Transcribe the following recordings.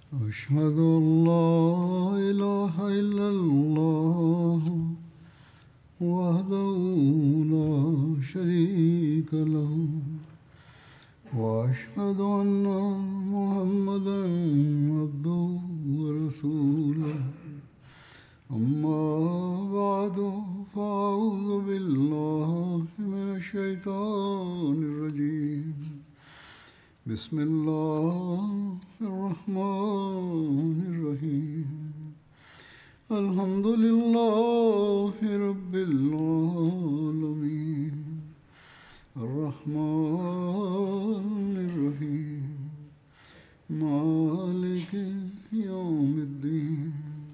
أشهد أن لا إله إلا الله وحده لا شريك له وأشهد أن محمدا عبده ورسوله أما بعد فأعوذ بالله من الشيطان الرجيم بسم الله الرحمن الرحيم الحمد لله رب العالمين الرحمن الرحيم مالك يوم الدين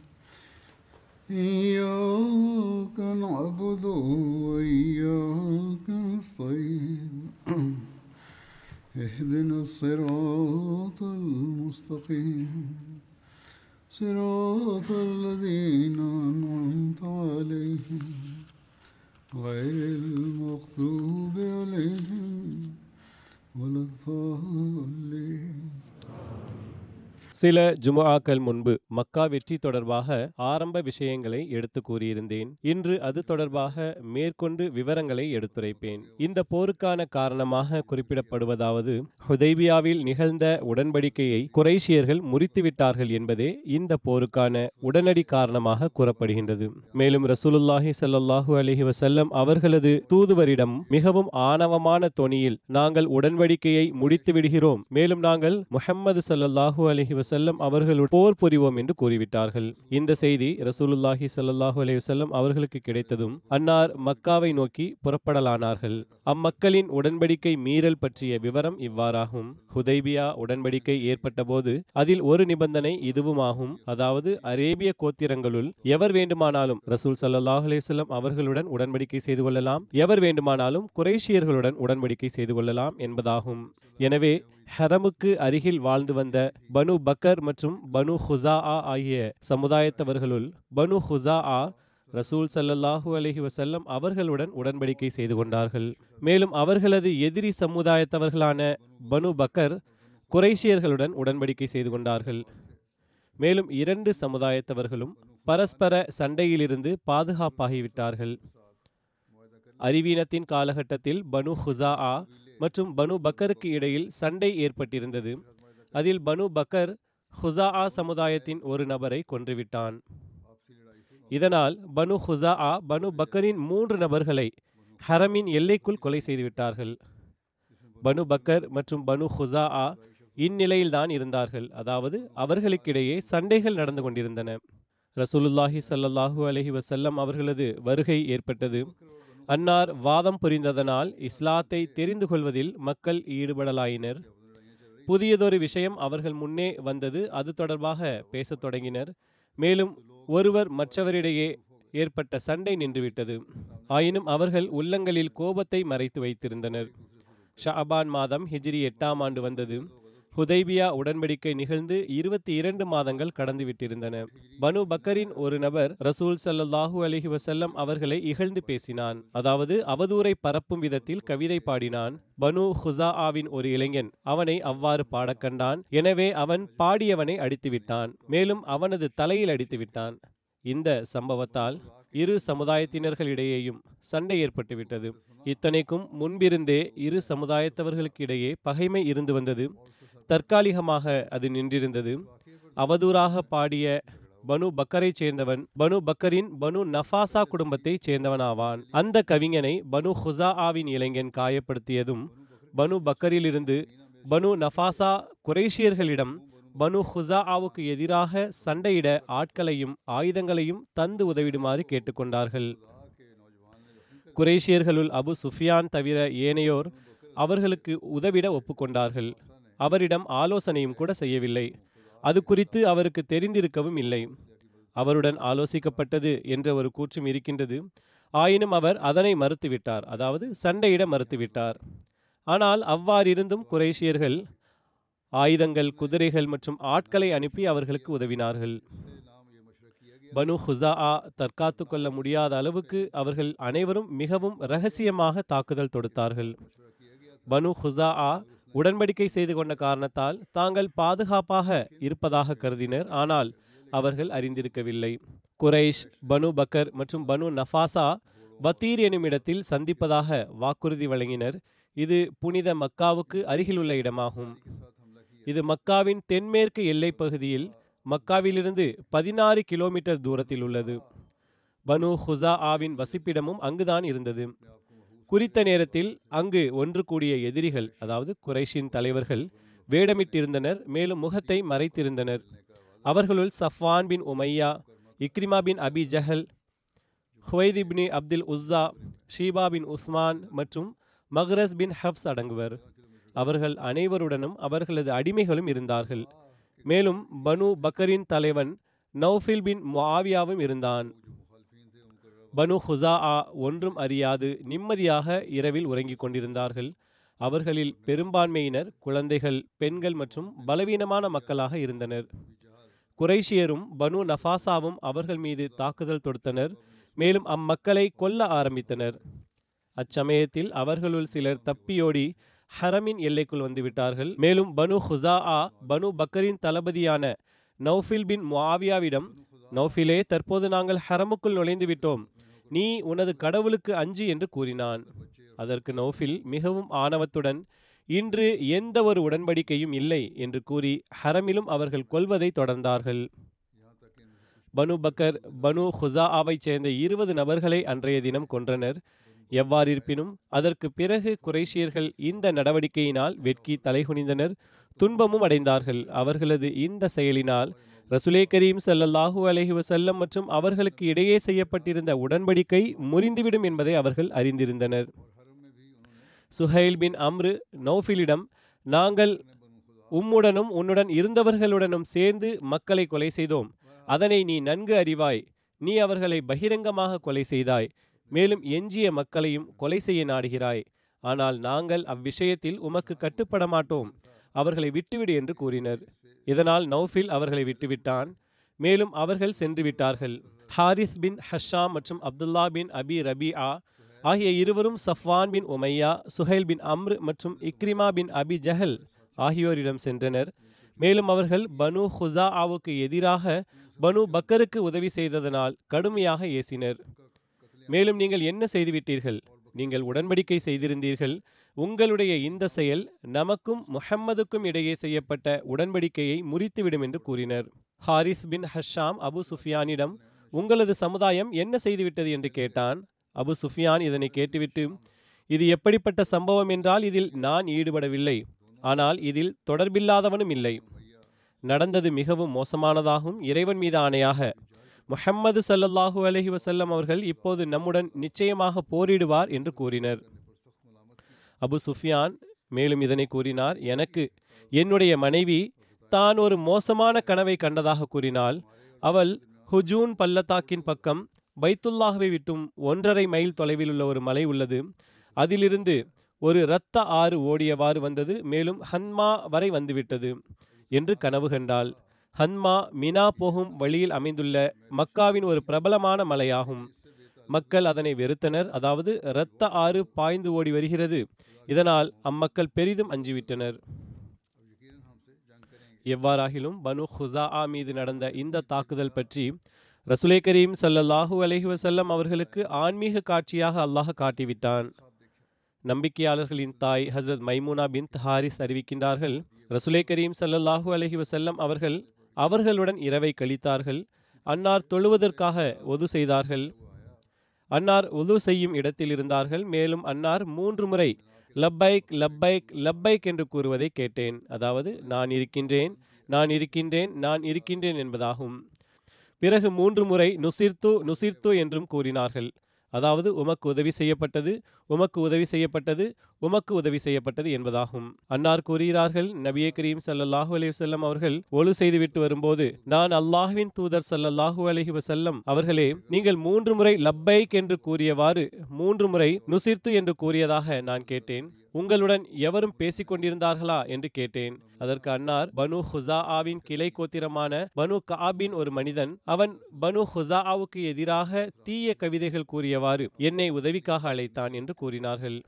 إياك نعبد وإياك نستعين اهدنا الصراط المستقيم صراط الذين أنعمت عليهم غير المغضوب عليهم ولا الضالين சில ஜுமுஆக்கள் முன்பு மக்கா வெற்றி தொடர்பாக ஆரம்ப விஷயங்களை எடுத்து கூறியிருந்தேன் இன்று அது தொடர்பாக மேற்கொண்டு விவரங்களை எடுத்துரைப்பேன் இந்த போருக்கான காரணமாக குறிப்பிடப்படுவதாவது ஹுதைபியாவில் நிகழ்ந்த உடன்படிக்கையை குறைஷியர்கள் முறித்துவிட்டார்கள் என்பதே இந்த போருக்கான உடனடி காரணமாக கூறப்படுகின்றது மேலும் ரசூலுல்லாஹி ஸல்லல்லாஹு அலைஹி வஸல்லம் அவர்களது தூதுவரிடம் மிகவும் ஆணவமான தொனியில் நாங்கள் உடன்படிக்கையை முடித்து விடுகிறோம் மேலும் நாங்கள் முஹம்மது ஸல்லல்லாஹு அலைஹி வஸல்லம் அவர்களுடன் போர் புரிவோம் என்று கூறிவிட்டார்கள் இந்த செய்தி ரசூலுல்லாஹி ஸல்லல்லாஹு அலைஹி வஸல்லம் அவர்களுக்கு கிடைத்ததும் அன்னார் மக்காவை நோக்கி புறப்படலானார்கள் அம்மக்களின் உடன்படிக்கை மீறல் பற்றிய விவரம் இவ்வாறாகும் ஹுதைபியா உடன்படிக்கை ஏற்பட்டபோது அதில் ஒரு நிபந்தனை இதுவுமாகும் அதாவது அரேபிய கோத்திரங்களுள் எவர் வேண்டுமானாலும் ரசூல் ஸல்லல்லாஹு அலைஹி வஸல்லம் அவர்களுடன் உடன்படிக்கை செய்து கொள்ளலாம் எவர் வேண்டுமானாலும் குறைஷியர்களுடன் உடன்படிக்கை செய்து கொள்ளலாம் என்பதாகும் எனவே ஹரமுக்கு அருகில் வாழ்ந்து வந்த பனு பக்கர் மற்றும் பனு ஹுசா ஆகிய சமுதாயத்தவர்களுள் பனு ஹுசா ரசூல் சல்லல்லாஹு அலைஹி வசல்லம் அவர்களுடன் உடன்படிக்கை செய்து கொண்டார்கள் மேலும் அவர்களது எதிரி சமுதாயத்தவர்களான பனு பக்கர் குறைஷியர்களுடன் உடன்படிக்கை செய்து கொண்டார்கள் மேலும் இரண்டு சமுதாயத்தவர்களும் பரஸ்பர சண்டையிலிருந்து பாதுகாப்பாகிவிட்டார்கள் அறிவீனத்தின் காலகட்டத்தில் பனு ஹுசா மற்றும் பனு பக்கருக்கு இடையில் சண்டை ஏற்பட்டிருந்தது அதில் பனு பக்கர் ஹுசா சமுதாயத்தின் ஒரு நபரை கொன்றுவிட்டான் இதனால் பனு ஹுசா பனு பக்கரின் மூன்று நபர்களை ஹரமின் எல்லைக்குள் கொலை செய்துவிட்டார்கள் பனு பக்கர் மற்றும் பனு ஹுசா இந்நிலையில்தான் இருந்தார்கள் அதாவது அவர்களுக்கிடையே சண்டைகள் நடந்து கொண்டிருந்தன ரசூலுல்லாஹி சல்லல்லாஹு அலஹி வசல்லம் அவர்களது வருகை ஏற்பட்டது அன்னார் வாதம் புரிந்ததனால் இஸ்லாத்தை தெரிந்து கொள்வதில் மக்கள் ஈடுபடலாயினர் புதியதொரு விஷயம் அவர்கள் முன்னே வந்தது அது தொடர்பாக பேசத் தொடங்கினர் மேலும் ஒருவர் மற்றவரிடையே ஏற்பட்ட சண்டை நின்றுவிட்டது ஆயினும் அவர்கள் உள்ளங்களில் கோபத்தை மறைத்து வைத்திருந்தனர் ஷாபான் மாதம் ஹிஜ்ரி எட்டாம் ஆண்டு வந்தது ஹுதைபியா உடன்படிக்கை நிகழ்ந்து இருபத்தி இரண்டு மாதங்கள் கடந்து விட்டிருந்தன பனு பக்கரின் ஒரு நபர் ரசூல் சல்லாஹூ அலஹி வசல்லம் அவர்களை இகழ்ந்து பேசினான் அதாவது அவதூரை பரப்பும் விதத்தில் கவிதை பாடினான் பனு ஹுசா ஆவின் ஒரு இளைஞன் அவனை அவ்வாறு பாடக் கண்டான் எனவே அவன் பாடியவனை அடித்து விட்டான் மேலும் அவனது தலையில் அடித்து விட்டான் இந்த சம்பவத்தால் இரு சமுதாயத்தினர்களிடையேயும் சண்டை ஏற்பட்டுவிட்டது இத்தனைக்கும் முன்பிருந்தே இரு சமுதாயத்தவர்களுக்கிடையே பகைமை இருந்து வந்தது தற்காலிகமாக அது நின்றிருந்தது அவதூறாக பாடிய பனு பக்கரை சேர்ந்தவன் பனு பக்கரின் பனு நஃபாசா குடும்பத்தைச் சேர்ந்தவனாவான் அந்த கவிஞனை பனு ஹுசா ஆவின் இளைஞன் காயப்படுத்தியதும் பனு பக்கரிலிருந்து பனு நஃபாசா குரேஷியர்களிடம் பனு ஹுசா ஆவுக்கு எதிராக சண்டையிட ஆட்களையும் ஆயுதங்களையும் தந்து உதவிடுமாறு கேட்டுக்கொண்டார்கள் குரேஷியர்களுள் அபு சுஃபியான் தவிர ஏனையோர் அவர்களுக்கு உதவிட ஒப்புக்கொண்டார்கள் அவரிடம் ஆலோசனையும் கூட செய்யவில்லை அது குறித்து அவருக்கு தெரிந்திருக்கவும் இல்லை அவருடன் ஆலோசிக்கப்பட்டது என்ற ஒரு கூற்றும் இருக்கின்றது ஆயினும் அவர் அதனை மறுத்துவிட்டார் அதாவது சண்டையிட மறுத்துவிட்டார் ஆனால் அவ்வாறிருந்தும் குறைஷியர்கள் ஆயுதங்கள் குதிரைகள் மற்றும் ஆட்களை அனுப்பி அவர்களுக்கு உதவினார்கள் பனு ஹுசா தற்காத்து கொள்ள முடியாத அளவுக்கு அவர்கள் அனைவரும் மிகவும் ரகசியமாக தாக்குதல் தொடுத்தார்கள் பனு ஹுசா உடன்படிக்கை செய்து கொண்ட காரணத்தால் தாங்கள் பாதுகாப்பாக இருப்பதாக கருதினர் ஆனால் அவர்கள் அறிந்திருக்கவில்லை குரைஷ் பனு பக்கர் மற்றும் பனு நஃபாசா பத்தீர் எனும் இடத்தில் சந்திப்பதாக வாக்குறுதி வழங்கினர் இது புனித மக்காவுக்கு அருகிலுள்ள இடமாகும் இது மக்காவின் தென்மேற்கு எல்லைப் பகுதியில் மக்காவிலிருந்து பதினாறு கிலோமீட்டர் தூரத்தில் உள்ளது பனு ஹுசா ஆவின் வசிப்பிடமும் அங்குதான் இருந்தது குறித்த நேரத்தில் அங்கு ஒன்று கூடிய எதிரிகள் அதாவது குறைஷின் தலைவர்கள் வேடமிட்டிருந்தனர் மேலும் முகத்தை மறைத்திருந்தனர் அவர்களுள் சஃப்வான் பின் உமையா இக்ரிமா பின் அபி ஜஹல் ஹுவைத் பின் அப்துல் உஸ்ஸா ஷீபா பின் உஸ்மான் மற்றும் மஹ்ரஸ் பின் ஹப்ஸ் அடங்குவர் அவர்கள் அனைவருடனும் அவர்களது அடிமைகளும் இருந்தார்கள் மேலும் பனு பக்கரின் தலைவன் நௌஃபில் பின் முஆவியாவும் இருந்தான் பனு ஹுசா ஒன்றும் அறியாது நிம்மதியாக இரவில் உறங்கிக் கொண்டிருந்தார்கள் அவர்களில் பெரும்பான்மையினர் குழந்தைகள் பெண்கள் மற்றும் பலவீனமான மக்களாக இருந்தனர் குறைஷியரும் பனு நஃபாசாவும் அவர்கள் மீது தாக்குதல் தொடுத்தனர் மேலும் அம்மக்களை கொல்ல ஆரம்பித்தனர் அச்சமயத்தில் அவர்களுள் சிலர் தப்பியோடி ஹரமின் எல்லைக்குள் வந்துவிட்டார்கள் மேலும் பனு ஹுசா பனு பக்கரின் தளபதியான நௌஃபில் பின் முஆவியாவிடம் நௌஃபிலே தற்போது நாங்கள் ஹரமுக்குள் நுழைந்து விட்டோம் நீ உனது கடவுளுக்கு அஞ்சு என்று கூறினான் அதற்கு நௌஃபில் மிகவும் ஆணவத்துடன் இன்று எந்த ஒரு உடன்படிக்கையும் இல்லை என்று கூறி ஹரமிலும் அவர்கள் கொல்வதை தொடர்ந்தார்கள் பனு பக்கர் பனு ஹுசாஆவைச் சேர்ந்த இருபது நபர்களை அன்றைய தினம் கொன்றனர் எவ்வாறிருப்பினும் அதற்கு பிறகு குறைஷியர்கள் இந்த நடவடிக்கையினால் வெட்கி தலைகுனிந்தனர் துன்பமும் அடைந்தார்கள் அவர்களது இந்த செயலினால் ரசுலே கரீம் ஸல்லல்லாஹு அலைஹி வஸல்லம் மற்றும் அவர்களுக்கு இடையே செய்யப்பட்டிருந்த உடன்படிக்கை முறிந்துவிடும் என்பதை அவர்கள் அறிந்திருந்தனர் சுஹைல் பின் அம்ரு நௌஃபிலிடம் நாங்கள் உம்முடனும் உன்னுடன் இருந்தவர்களுடனும் சேர்ந்து மக்களை கொலை செய்தோம் அதனை நீ நன்கு அறிவாய் நீ அவர்களை பகிரங்கமாக கொலை செய்தாய் மேலும் எஞ்சிய மக்களையும் கொலை செய்ய நாடுகிறாய் ஆனால் நாங்கள் அவ்விஷயத்தில் உமக்கு கட்டுப்பட மாட்டோம் அவர்களை விட்டுவிடு என்று கூறினர் இதனால் நௌஃபில் அவர்களை விட்டுவிட்டான் மேலும் அவர்கள் சென்று விட்டார்கள் ஹாரிஸ் பின் ஹஷாம் மற்றும் அப்துல்லா பின் அபி ரபிஆ ஆகிய இருவரும் சஃப்வான் பின் உமையா சுஹைல் பின் அம்ர் மற்றும் இக்ரிமா பின் அபி ஜஹல் ஆகியோரிடம் சென்றனர் மேலும் அவர்கள் பனு ஹுசா ஆவுக்கு எதிராக பனு பக்கருக்கு உதவி செய்ததனால் கடுமையாக ஏசினர் மேலும் நீங்கள் என்ன செய்துவிட்டீர்கள் நீங்கள் உடன்படிக்கை செய்திருந்தீர்கள் உங்களுடைய இந்த செயல் நமக்கும் முஹம்மதுக்கும் இடையே செய்யப்பட்ட உடன்படிக்கையை முறித்துவிடும் என்று கூறினர் ஹாரிஸ் பின் ஹஷாம் அபு சுஃபியானிடம் உங்களது சமுதாயம் என்ன செய்துவிட்டது என்று கேட்டான் அபு சுஃபியான் இதனை கேட்டுவிட்டு இது எப்படிப்பட்ட சம்பவம் என்றால் இதில் நான் ஈடுபடவில்லை ஆனால் இதில் தொடர்பில்லாதவனும் இல்லை நடந்தது மிகவும் மோசமானதாகும் இறைவன் மீது ஆணையாக முஹம்மது சல்லல்லாஹு அலைஹி வஸல்லம் அவர்கள் இப்போது நம்முடன் நிச்சயமாக போரிடுவார் என்று கூறினர் அபு சுஃபியான் மேலும் இதனை கூறினார் எனக்கு என்னுடைய மனைவி தான் ஒரு மோசமான கனவை கண்டதாக கூறினாள் அவள் ஹுஜூன் பள்ளத்தாக்கின் பக்கம் பைத்துல்லாஹவை விட்டும் ஒன்றரை மைல் தொலைவில் உள்ள ஒரு மலை உள்ளது அதிலிருந்து ஒரு இரத்த ஆறு ஓடியவாறு வந்தது மேலும் ஹன்மா வரை வந்துவிட்டது என்று கனவு கண்டாள் ஹன்மா மினா போகும் வழியில் அமைந்துள்ள மக்காவின் ஒரு பிரபலமான மலையாகும் மக்கள் அதனை வெறுத்தனர் அதாவது இரத்த ஆறு பாய்ந்து ஓடி வருகிறது இதனால் அம்மக்கள் பெரிதும் அஞ்சிவிட்டனர் எவ்வாறாகிலும் பனு ஹுசா மீது நடந்த இந்த தாக்குதல் பற்றி ரசுலே கரீம் சல்லல்லாஹூ அலைஹி வசல்லம் அவர்களுக்கு ஆன்மீக காட்சியாக அல்லாஹ் காட்டிவிட்டான் நம்பிக்கையாளர்களின் தாய் ஹசரத் மைமுனா பின் ஹாரிஸ் அறிவிக்கின்றார்கள் ரசுலே கரீம் சல்லல்லாஹூ அலைஹி வசல்லம் அவர்கள் அவர்களுடன் இரவை கழித்தார்கள் அன்னார் தொழுவதற்காக ஒது செய்தார்கள் அன்னார் உது செய்யும் இடத்தில் இருந்தார்கள் மேலும் அன்னார் மூன்று முறை லப்பைக் லப்பைக் லப்பைக் என்று கூறுவதை கேட்டேன் அதாவது நான் இருக்கின்றேன் நான் இருக்கின்றேன் நான் இருக்கின்றேன் என்பதாகும் பிறகு மூன்று முறை நுசிர்த்து நுசிர்த்து என்றும் கூறினார்கள் அதாவது உமக்கு உதவி செய்யப்பட்டது உமக்கு உதவி செய்யப்பட்டது உமக்கு உதவி செய்யப்பட்டது என்பதாகும் அன்னார் கூறுகிறார்கள் நபியே கரீம் சல்லல்லாஹூ அலி வசல்லம் அவர்கள் ஒழு செய்துவிட்டு வரும்போது நான் அல்லாஹுவின் தூதர் சல்லல்லாஹூ அலஹி வசல்லம் அவர்களே நீங்கள் மூன்று முறை லப்பைக் என்று கூறியவாறு மூன்று முறை நுசிர்த்து என்று கூறியதாக நான் கேட்டேன் உங்களுடன் எவரும் பேசிக் கொண்டிருந்தார்களா என்று கேட்டேன் அதற்கு அன்னார் பனு ஹுசாஆவின் கிளை கோத்திரமான பனு காபின் ஒரு மனிதன் அவன் பனு ஹுசாஆவுக்கு எதிராக தீய கவிதைகள் கூறியவாறு என்னை உதவிக்காக அழைத்தான் என்று கூறினார்கள்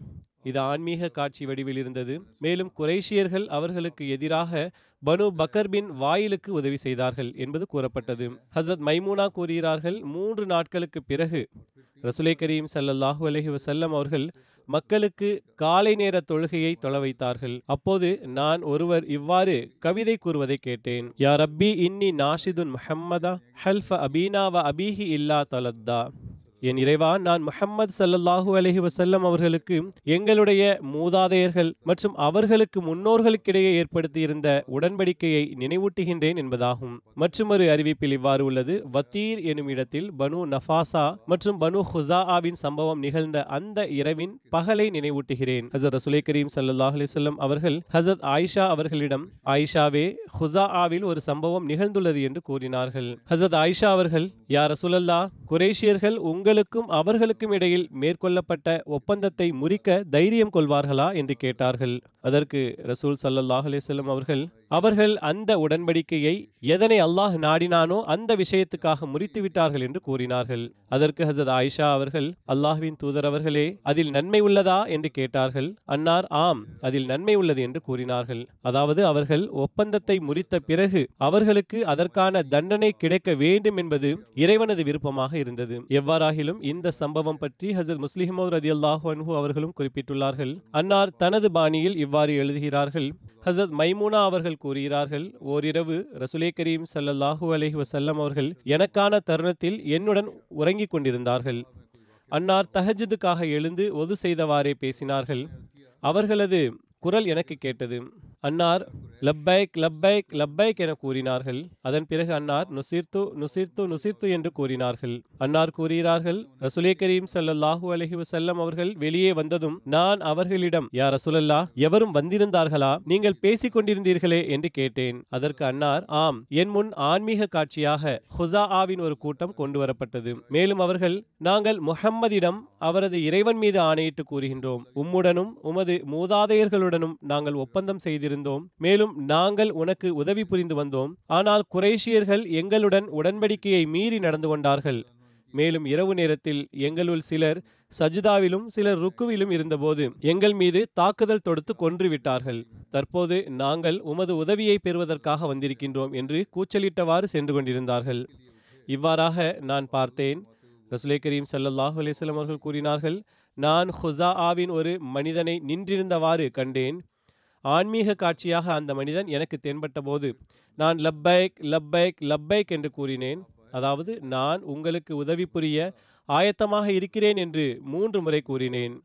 இது ஆன்மீக காட்சி வடிவில் இருந்தது மேலும் குறைஷியர்கள் அவர்களுக்கு எதிராக பனு பக்கர் பின் வாயிலுக்கு உதவி செய்தார்கள் என்பது கூறப்பட்டது ஹசரத் மைமூனா கூறுகிறார்கள் மூன்று நாட்களுக்கு பிறகு ரசுலை கரீம் ஸல்லல்லாஹு அலைஹி வஸல்லம் அவர்கள் மக்களுக்கு காலை நேர தொழுகையை தொழ வைத்தார்கள் அப்போது நான் ஒருவர் இவ்வாறு கவிதை கூறுவதை கேட்டேன் யா ரப்பி இன்னி நாஷிதுன் முஹம்மதா ஹல்ஃப அபீனா வ அபீஹி இல்லா தலத்தா என் இறைவா நான் முஹம்மது ஸல்லல்லாஹு அலைஹி வஸல்லம் அவர்களுக்கு எங்களுடைய மூதாதையர்கள் மற்றும் அவர்களுக்கு முன்னோர்களுக்கிடையே ஏற்படுத்தியிருந்த உடன்படிக்கையை நினைவூட்டுகின்றேன் என்பதாகும் மற்றொரு அறிவிப்பில் இவ்வாறு உள்ளது வத்தீர் எனும் இடத்தில் பனு நஃபாசா மற்றும் பனு ஹுசாஆவின் சம்பவம் நிகழ்ந்த அந்த இரவின் பகலை நினைவூட்டுகிறேன் ஹசரத் ரசூலை கரீம் ஸல்லல்லாஹு அலைஹி வஸல்லம் அவர்கள் ஹசரத் ஆயிஷா அவர்களிடம் ஆயிஷாவே ஹுசாஆவில் ஒரு சம்பவம் நிகழ்ந்துள்ளது என்று கூறினார்கள் ஹசரத் ஆயிஷா அவர்கள் யா ரசூலல்லா குரேஷியர்கள் உங்களுக்கும் அவர்களுக்கும் இடையில் மேற்கொள்ளப்பட்ட ஒப்பந்தத்தை முறிக்க தைரியம் கொள்வார்களா என்று கேட்டார்கள் அதற்கு ரசூல் சல்லல்லாஹ் அலிசல்லம் அவர்கள் அவர்கள் அந்த உடன்படிக்கையை எதனை அல்லாஹ் நாடினானோ அந்த விஷயத்துக்காக முறித்து விட்டார்கள் என்று கூறினார்கள் அதற்கு ஹசரத் ஆயிஷா அவர்கள் அல்லாஹ்வின் தூதர் அவர்களே அதில் நன்மை உள்ளதா என்று கேட்டார்கள் அன்னார் ஆம் அதில் நன்மை உள்ளது என்று கூறினார்கள் அதாவது அவர்கள் ஒப்பந்தத்தை முறித்த பிறகு அவர்களுக்கு அதற்கான தண்டனை கிடைக்க வேண்டும் என்பது இறைவனது விருப்பமாக இருந்தது எவ்வாறாகிலும் இந்த சம்பவம் பற்றி ஹசரத் முஸ்லிமோ ரதி அல்லாஹு அன்ஹு அவர்களும் குறிப்பிட்டுள்ளார்கள் அன்னார் தனது பாணியில் இவ்வாறு எழுதுகிறார்கள் ஹசரத் மைமூனா அவர்கள் கூறுகிறார்கள் ஓரிரவு ரசுலே கரீம் ஸல்லல்லாஹு அலைஹி வஸல்லம் அவர்கள் எனக்கான தருணத்தில் என்னுடன் உறங்கிக் கொண்டிருந்தார்கள் அன்னார் தஹஜுதுக்காக எழுந்து ஒது செய்தவாறே பேசினார்கள் அவர்களது குரல் எனக்கு கேட்டது அன்னார் லப்பைக் லப்பைக் லப்பைக் என கூறினார்கள் அதன் பிறகு அன்னார் நுசிர்த்து நுசிர்த்து நுசிர்த்து என்று கூறினார்கள் அன்னார் கூறுகிறார்கள் ரசுலே கரீம் ஸல்லல்லாஹு அலைஹி வஸல்லம் அவர்கள் வெளியே வந்ததும் நான் அவர்களிடம் யா ரசூலல்லா எவரும் வந்திருந்தார்களா நீங்கள் பேசிக் கொண்டிருந்தீர்களே என்று கேட்டேன் அதற்கு அன்னார் ஆம் என் முன் ஆன்மீக காட்சியாக ஹுசாஆவின் ஒரு கூட்டம் கொண்டு வரப்பட்டது மேலும் அவர்கள் நாங்கள் முஹம்மதிடம் அவரது இறைவன் மீது ஆணையிட்டு கூறுகின்றோம் உம்முடனும் உமது மூதாதையர்களுடனும் நாங்கள் ஒப்பந்தம் செய்திருந்தோம் மேலும் நாங்கள் உனக்கு உதவி புரிந்து வந்தோம் ஆனால் குறைஷியர்கள் எங்களுடன் உடன்படிக்கையை மீறி நடந்து கொண்டார்கள் மேலும் இரவு நேரத்தில் எங்களுள் சிலர் சஜிதாவிலும் சிலர் ருக்குவிலும் இருந்தபோது எங்கள் மீது தாக்குதல் தொடுத்து கொன்று விட்டார்கள் தற்போது நாங்கள் உமது உதவியை பெறுவதற்காக வந்திருக்கின்றோம் என்று கூச்சலிட்டவாறு சென்று கொண்டிருந்தார்கள் இவ்வாறாக நான் பார்த்தேன் ரசுலே கரீம் ஸல்லல்லாஹு அலைஹி வஸல்லம் அவர்கள் கூறினார்கள் நான் ஹுசா ஆவின் ஒரு மனிதனை நின்றிருந்தவாறு கண்டேன் ஆன்மீக காட்சியாக அந்த மனிதன் எனக்கு தென்பட்ட போது நான் லப்பைக் லப்பைக் லப்பைக் என்று கூறினேன் அதாவது நான் உங்களுக்கு உதவி புரிய ஆயத்தமாக இருக்கிறேன் என்று மூன்று முறை கூறினேன்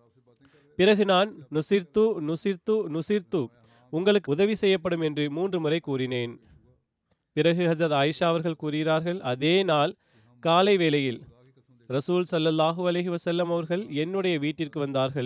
பிறகு நான் நுசிர்த்து நுசிர்த்து நுசிர்த்து உங்களுக்கு உதவி செய்யப்படும் என்று மூன்று முறை கூறினேன் பிறகு ஹசரத் ஆயிஷா அவர்கள் கூறுகிறார்கள் அதே நாள் காலை வேளையில் ரசூல் ஸல்லல்லாஹு அலைஹி வஸல்லம் அவர்கள் என்னுடைய வீட்டிற்கு வந்தார்கள்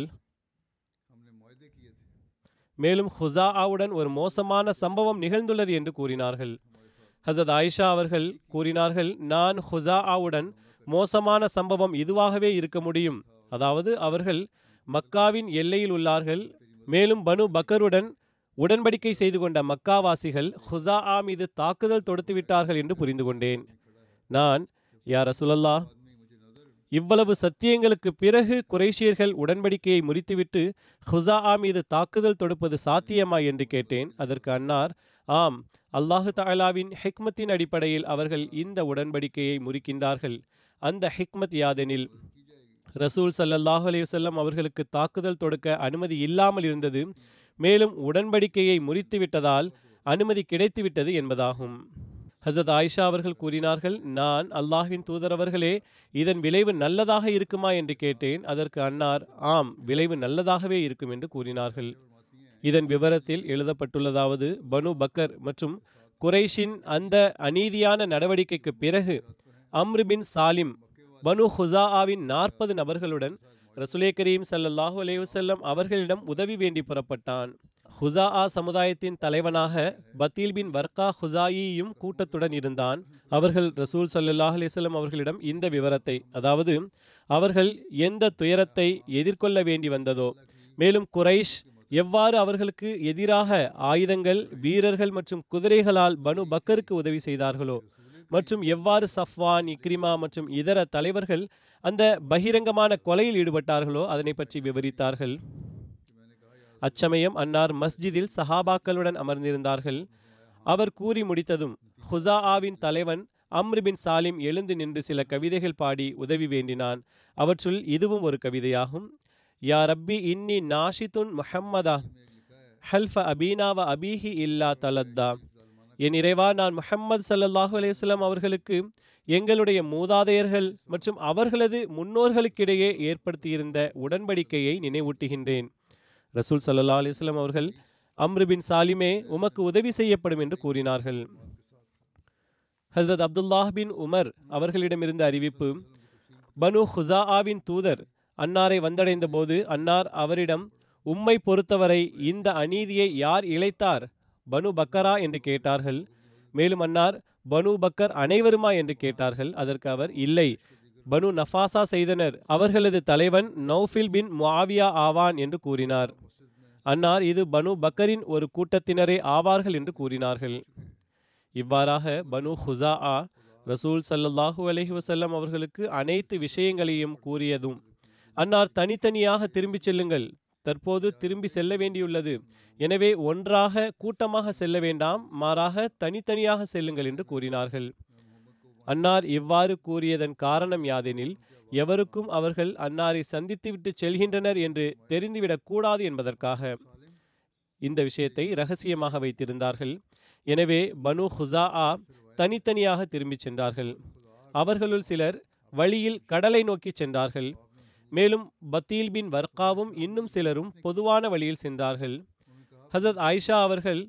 மேலும் ஹுசாஆவுடன் ஒரு மோசமான சம்பவம் நிகழ்ந்துள்ளது என்று கூறினார்கள் ஹசரத் ஆயிஷா அவர்கள் கூறினார்கள் நான் ஹுசாஆவுடன் மோசமான சம்பவம் இதுவாகவே இருக்க முடியும் அதாவது அவர்கள் மக்காவின் எல்லையில் உள்ளார்கள் மேலும் பனு பக்கருடன் உடன்படிக்கை செய்து கொண்ட மக்காவாசிகள் ஹுசாஆ மீது தாக்குதல் தொடுத்து விட்டார்கள் என்று புரிந்து கொண்டேன் நான் யார் ரசூலல்லா இவ்வளவு சத்தியங்களுக்கு பிறகு குறைஷியர்கள் உடன்படிக்கையை முறித்துவிட்டு ஹுசாஆ மீது தாக்குதல் தொடுப்பது சாத்தியமா என்று கேட்டேன் அதற்கு அன்னார் ஆம் அல்லாஹு தாலாவின் ஹிக்மத்தின் அடிப்படையில் அவர்கள் இந்த உடன்படிக்கையை முறிக்கின்றார்கள் அந்த ஹிக்மத் யாதெனில் ரசூல் சல்லல்லாஹு அலைஹி வஸல்லம் அவர்களுக்கு தாக்குதல் தொடுக்க அனுமதி இல்லாமல் இருந்தது மேலும் உடன்படிக்கையை முறித்து விட்டதால் அனுமதி கிடைத்துவிட்டது என்பதாகும் ஹசரத் ஆயிஷா அவர்கள் கூறினார்கள் நான் அல்லாஹ்வின் தூதரவர்களே இதன் விளைவு நல்லதாக இருக்குமா என்று கேட்டேன் அதற்கு அன்னார் ஆம் விளைவு நல்லதாகவே இருக்கும் என்று கூறினார்கள் இதன் விவரத்தில் எழுதப்பட்டுள்ளதாவது பனு பக்கர் மற்றும் குரைஷின் அந்த அநீதியான நடவடிக்கைக்கு பிறகு அம்ரு பின் சாலிம் பனு ஹுசாஆவின் நாற்பது நபர்களுடன் ரசுலே கரீம் ஸல்லல்லாஹு அலைஹி வஸல்லம் அவர்களிடம் உதவி வேண்டி புறப்பட்டான் ஹுசாஆ சமுதாயத்தின் தலைவனாக பத்தீல் பின் வர்கா ஹுசாயியும் கூட்டத்துடன் இருந்தான் அவர்கள் ரசூல் ஸல்லல்லாஹு அலைஹி வஸல்லம் அவர்களிடம் இந்த விவரத்தை அதாவது அவர்கள் எந்த துயரத்தை எதிர்கொள்ள வேண்டி வந்ததோ மேலும் குரைஷ் எவ்வாறு அவர்களுக்கு எதிராக ஆயுதங்கள் வீரர்கள் மற்றும் குதிரைகளால் பனு பக்கருக்கு உதவி செய்தார்களோ மற்றும் எவ்வாறு சஃப்வான் இக்ரிமா மற்றும் இதர தலைவர்கள் அந்த பகிரங்கமான கொலையில் ஈடுபட்டார்களோ அதனை பற்றி விவரித்தார்கள் அச்சமயம் அன்னார் மஸ்ஜிதில் சஹாபாக்களுடன் அமர்ந்திருந்தார்கள் அவர் கூறி முடித்ததும் ஹுசாஆவின் தலைவன் அம்ரு பின் சாலிம் எழுந்து நின்று சில கவிதைகள் பாடி உதவி வேண்டினான் அவற்றுள் இதுவும் ஒரு கவிதையாகும் யா ரப்பி இன்னி நாஷித்துன் முஹம்மதா ஹல்ஃப அபீனாவ அபீஹி இல்லா தலத்தா என் இறைவா நான் முஹம்மது ஸல்லல்லாஹு அலைஹி வஸல்லம் அவர்களுக்கு எங்களுடைய மூதாதையர்கள் மற்றும் அவர்களது முன்னோர்களுக்கிடையே ஏற்படுத்தியிருந்த உடன்படிக்கையை நினைவூட்டுகின்றேன் ரசூல் ஸல்லல்லாஹு அலைஹி வஸல்லம் அவர்கள் அம்ரு பின் சாலிமே உமக்கு உதவி செய்யப்படும் என்று கூறினார்கள் ஹஸ்ரத் அப்துல்லாஹ் பின் உமர் அவர்களிடமிருந்த அறிவிப்பு பனு ஹுசாஆவின் தூதர் அன்னாரை வந்தடைந்த போது அன்னார் அவரிடம் உம்மை பொறுத்தவரை இந்த அநீதியை யார் இழைத்தார் பனு பக்கரா என்று கேட்டார்கள் மேலும் அன்னார் பனு பக்கர் அனைவருமா என்று கேட்டார்கள் அதற்கு அவர் இல்லை பனு நஃபாசா செய்தனர் அவர்களது தலைவன் நௌஃபில் பின் முஆவியா ஆவான் என்று கூறினார் அன்னார் இது பனு பக்கரின் ஒரு கூட்டத்தினரே ஆவார்கள் என்று கூறினார்கள் இவ்வாறாக பனு ஹுசாஆ ரசூல் ஸல்லல்லாஹு அலைஹி வஸல்லம் அவர்களுக்கு அனைத்து விஷயங்களையும் கூறியதும் அன்னார் தனித்தனியாக திரும்பிச் செல்லுங்கள் தற்போது திரும்பி செல்ல வேண்டியுள்ளது எனவே ஒன்றாக கூட்டமாக செல்ல வேண்டாம் மாறாக தனித்தனியாக செல்லுங்கள் என்று கூறினார்கள் அன்னார் இவ்வாறு கூறியதன் காரணம் யாதெனில் எவருக்கும் அவர்கள் அன்னாரை சந்தித்துவிட்டு செல்கின்றனர் என்று தெரிந்துவிடக் கூடாது என்பதற்காக இந்த விஷயத்தை ரகசியமாக வைத்திருந்தார்கள் எனவே பனு ஹுசாஆ தனித்தனியாக திரும்பிச் சென்றார்கள் அவர்களுள் சிலர் வழியில் கடலை நோக்கி சென்றார்கள் மேலும் பத்தீல் பின் வர்காவும் இன்னும் சிலரும் பொதுவான வழியில் சென்றார்கள் ஹசரத் ஆயிஷா அவர்கள்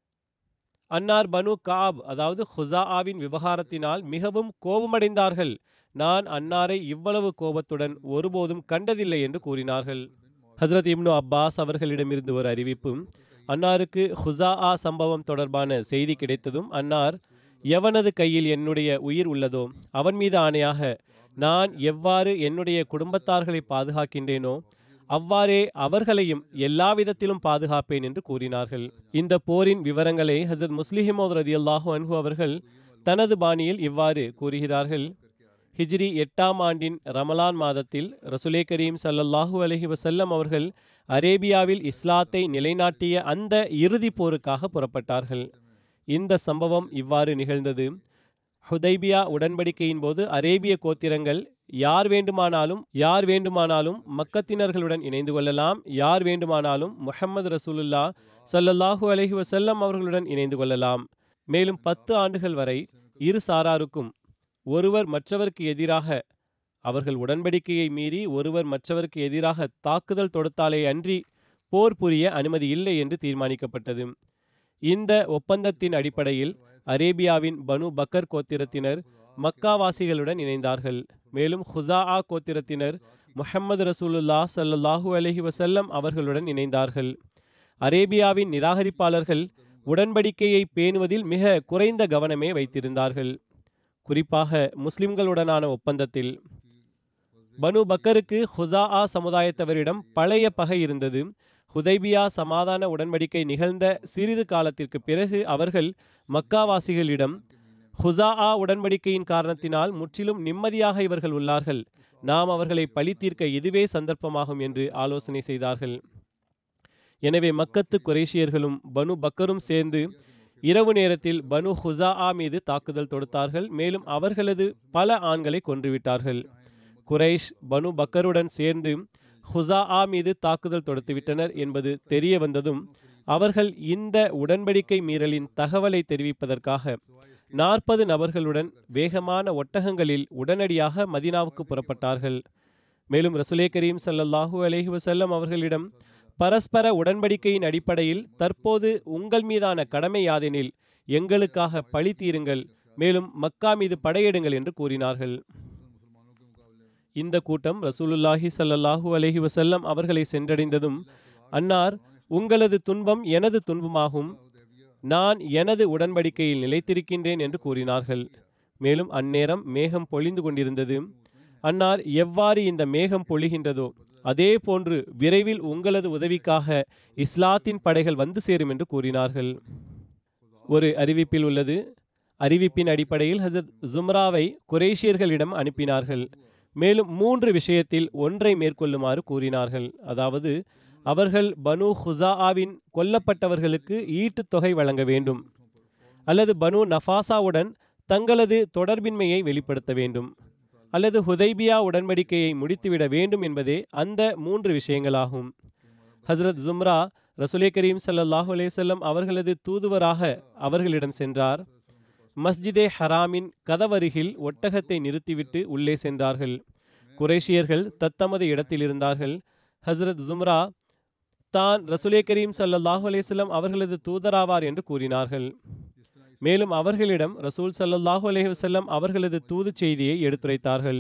அன்னார் பனு காப் அதாவது ஹுசாஆவின் விவகாரத்தினால் மிகவும் கோபமடைந்தார்கள் நான் அன்னாரை இவ்வளவு கோபத்துடன் ஒருபோதும் கண்டதில்லை என்று கூறினார்கள் ஹசரத் இப்னு அப்பாஸ் அவர்களிடமிருந்து ஒரு அறிவிப்பும் அன்னாருக்கு ஹுசாஆ சம்பவம் தொடர்பான செய்தி கிடைத்ததும் அன்னார் எவனது கையில் என்னுடைய உயிர் உள்ளதோ அவன் மீது ஆணையாக நான் எவ்வாறு என்னுடைய குடும்பத்தார்களை பாதுகாக்கின்றேனோ அவ்வாறே அவர்களையும் எல்லா விதத்திலும் பாதுகாப்பேன் என்று கூறினார்கள் இந்த போரின் விவரங்களை ஹசரத் முஸ்லிஹிமோத் ரதியல்லாஹு அன்ஹு அவர்கள் தனது பாணியில் இவ்வாறு கூறுகிறார்கள் ஹிஜ்ரி எட்டாம் ஆண்டின் ரமலான் மாதத்தில் ரசுலே கரீம் சல்லல்லாஹு அலஹி வசல்லம் அவர்கள் அரேபியாவில் இஸ்லாத்தை நிலைநாட்டிய அந்த இறுதி போருக்காக புறப்பட்டார்கள் இந்த சம்பவம் இவ்வாறு நிகழ்ந்தது ஹுதைபியா உடன்படிக்கையின் போது அரேபிய கோத்திரங்கள் யார் வேண்டுமானாலும் யார் வேண்டுமானாலும் மக்கத்தினர்களுடன் இணைந்து கொள்ளலாம் யார் வேண்டுமானாலும் முஹம்மது ரசூலுல்லா சல்லல்லாஹு அலஹி வசல்லம் அவர்களுடன் இணைந்து கொள்ளலாம் மேலும் பத்து ஆண்டுகள் வரை இரு சாராருக்கும் ஒருவர் மற்றவருக்கு எதிராக அவர்கள் உடன்படிக்கையை மீறி ஒருவர் மற்றவருக்கு எதிராக தாக்குதல் தொடுத்தாலே அன்றி போர் புரிய அனுமதி இல்லை என்று தீர்மானிக்கப்பட்டது இந்த ஒப்பந்தத்தின் அடிப்படையில் அரேபியாவின் பனு பக்கர் கோத்திரத்தினர் மக்காவாசிகளுடன் இணைந்தார்கள் மேலும் ஹுசாஆ கோத்திரத்தினர் முஹம்மது ரசூலுல்லா சல்லல்லாஹு அலஹி வசல்லம் அவர்களுடன் இணைந்தார்கள் அரேபியாவின் நிராகரிப்பாளர்கள் உடன்படிக்கையை பேணுவதில் மிக குறைந்த கவனமே வைத்திருந்தார்கள் குறிப்பாக முஸ்லிம்களுடனான ஒப்பந்தத்தில் பனு பக்கருக்கு ஹுசாஆ சமுதாயத்தவரிடம் பழைய பகை இருந்தது ஹுதைபியா சமாதான உடன்படிக்கை நிகழ்ந்த சிறிது காலத்திற்கு பிறகு அவர்கள் மக்காவாசிகளிடம் ஹுசாஆ உடன்படிக்கையின் காரணத்தினால் முற்றிலும் நிம்மதியாக இவர்கள் உள்ளார்கள் நாம் அவர்களை பழி தீர்க்க இதுவே சந்தர்ப்பமாகும் என்று ஆலோசனை செய்தார்கள் எனவே மக்கத்து குரேஷியர்களும் பனு பக்கரும் சேர்ந்து இரவு நேரத்தில் பனு ஹுசாஆ மீது தாக்குதல் தொடுத்தார்கள் மேலும் அவர்களது பல ஆண்களை கொன்றுவிட்டார்கள் குரைஷ் பனு பக்கருடன் சேர்ந்து ஹுசாஆ மீது தாக்குதல் தொடுத்துவிட்டனர் என்பது தெரிய வந்ததும் அவர்கள் இந்த உடன்படிக்கை மீறலின் தகவலை தெரிவிப்பதற்காக நாற்பது நபர்களுடன் வேகமான ஒட்டகங்களில் உடனடியாக மதினாவுக்கு புறப்பட்டார்கள் மேலும் ரசுலே கரீம் சல்லல்லாஹூ அலஹி வசல்லம் அவர்களிடம் பரஸ்பர உடன்படிக்கையின் அடிப்படையில் தற்போது உங்கள் மீதான கடமை யாதெனில் எங்களுக்காக பழி தீருங்கள் மேலும் மக்கா மீது படையெடுங்கள் என்று கூறினார்கள் இந்த கூட்டம் ரசூலுல்லாஹி சல்லல்லாஹூ அலஹி வசல்லம் அவர்களை சென்றடைந்ததும் அன்னார் உங்களது துன்பம் எனது துன்பமாகும் நான் எனது உடன்படிக்கையில் நிலைத்திருக்கின்றேன் என்று கூறினார்கள் மேலும் அந்நேரம் மேகம் பொழிந்து கொண்டிருந்தது அன்னார் எவ்வாறு இந்த மேகம் பொழிகின்றதோ அதே போன்று விரைவில் உங்களது உதவிக்காக இஸ்லாத்தின் படைகள் வந்து சேரும் என்று கூறினார்கள் ஒரு அறிவிப்பில் உள்ளது அறிவிப்பின் அடிப்படையில் ஹசரத் ஜும்ராவை குரேஷியர்களிடம் அனுப்பினார்கள் மேலும் மூன்று விஷயத்தில் ஒன்றை மேற்கொள்ளுமாறு கூறினார்கள் அதாவது அவர்கள் பனு ஹுசாஆவின் கொல்லப்பட்டவர்களுக்கு ஈட்டுத் தொகை வழங்க வேண்டும் அல்லது பனு நஃபாசாவுடன் தங்களது தொடர்பின்மையை வெளிப்படுத்த வேண்டும் அல்லது ஹுதைபியா உடன்படிக்கையை முடித்துவிட வேண்டும் என்பதே அந்த மூன்று விஷயங்களாகும் ஹஸ்ரத் ஜும்ரா ரசுலே கரீம் ஸல்லல்லாஹு அலைஹி வஸல்லம் அவர்களது தூதுவராக அவர்களிடம் சென்றார் மஸ்ஜிதே ஹராமின் கதவருகில் ஒட்டகத்தை நிறுத்திவிட்டு உள்ளே சென்றார்கள் குரேஷியர்கள் தத்தமது இடத்தில் இருந்தார்கள் ஹஸ்ரத் ஜும்ரா தான் ரசுலே கரீம் ஸல்லல்லாஹு அலைஹி வஸல்லம் அவர்களது தூதராவார் என்று கூறினார்கள் மேலும் அவர்களிடம் ரசூல் ஸல்லல்லாஹு அலைஹி வஸல்லம் அவர்களது தூது செய்தியை எடுத்துரைத்தார்கள்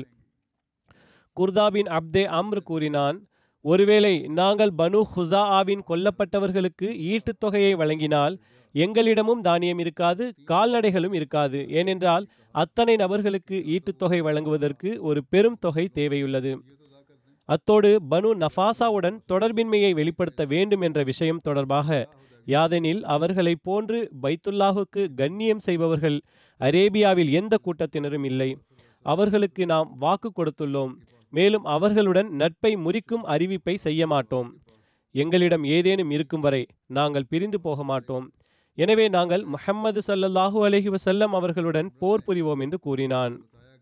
குர்தாபின் அப்தே அம்ர் கூறினான் ஒருவேளை நாங்கள் பனு ஹுசாஆவின் கொல்லப்பட்டவர்களுக்கு ஈட்டுத் தொகையை வழங்கினால் எங்களிடமும் தானியம் இருக்காது கால்நடைகளும் இருக்காது ஏனென்றால் அத்தனை நபர்களுக்கு ஈட்டுத் தொகை வழங்குவதற்கு ஒரு பெரும் தொகை தேவையுள்ளது அத்தோடு பனு நஃபாசாவுடன் தொடர்பின்மையை வெளிப்படுத்த வேண்டும் என்ற விஷயம் தொடர்பாக யாதெனில் அவர்களைப் போன்று பைத்துல்லாஹுக்கு கண்ணியம் செய்பவர்கள் அரேபியாவில் எந்த கூட்டத்தினரும் இல்லை அவர்களுக்கு நாம் வாக்கு கொடுத்துள்ளோம் மேலும் அவர்களுடன் நட்பை முறிக்கும் அறிவிப்பை செய்ய மாட்டோம் எங்களிடம் ஏதேனும் இருக்கும் வரை நாங்கள் பிரிந்து போக மாட்டோம் எனவே நாங்கள் முஹம்மது ஸல்லல்லாஹு அலைஹி வஸல்லம் அவர்களுடன் போர் புரிவோம் என்று கூறினான்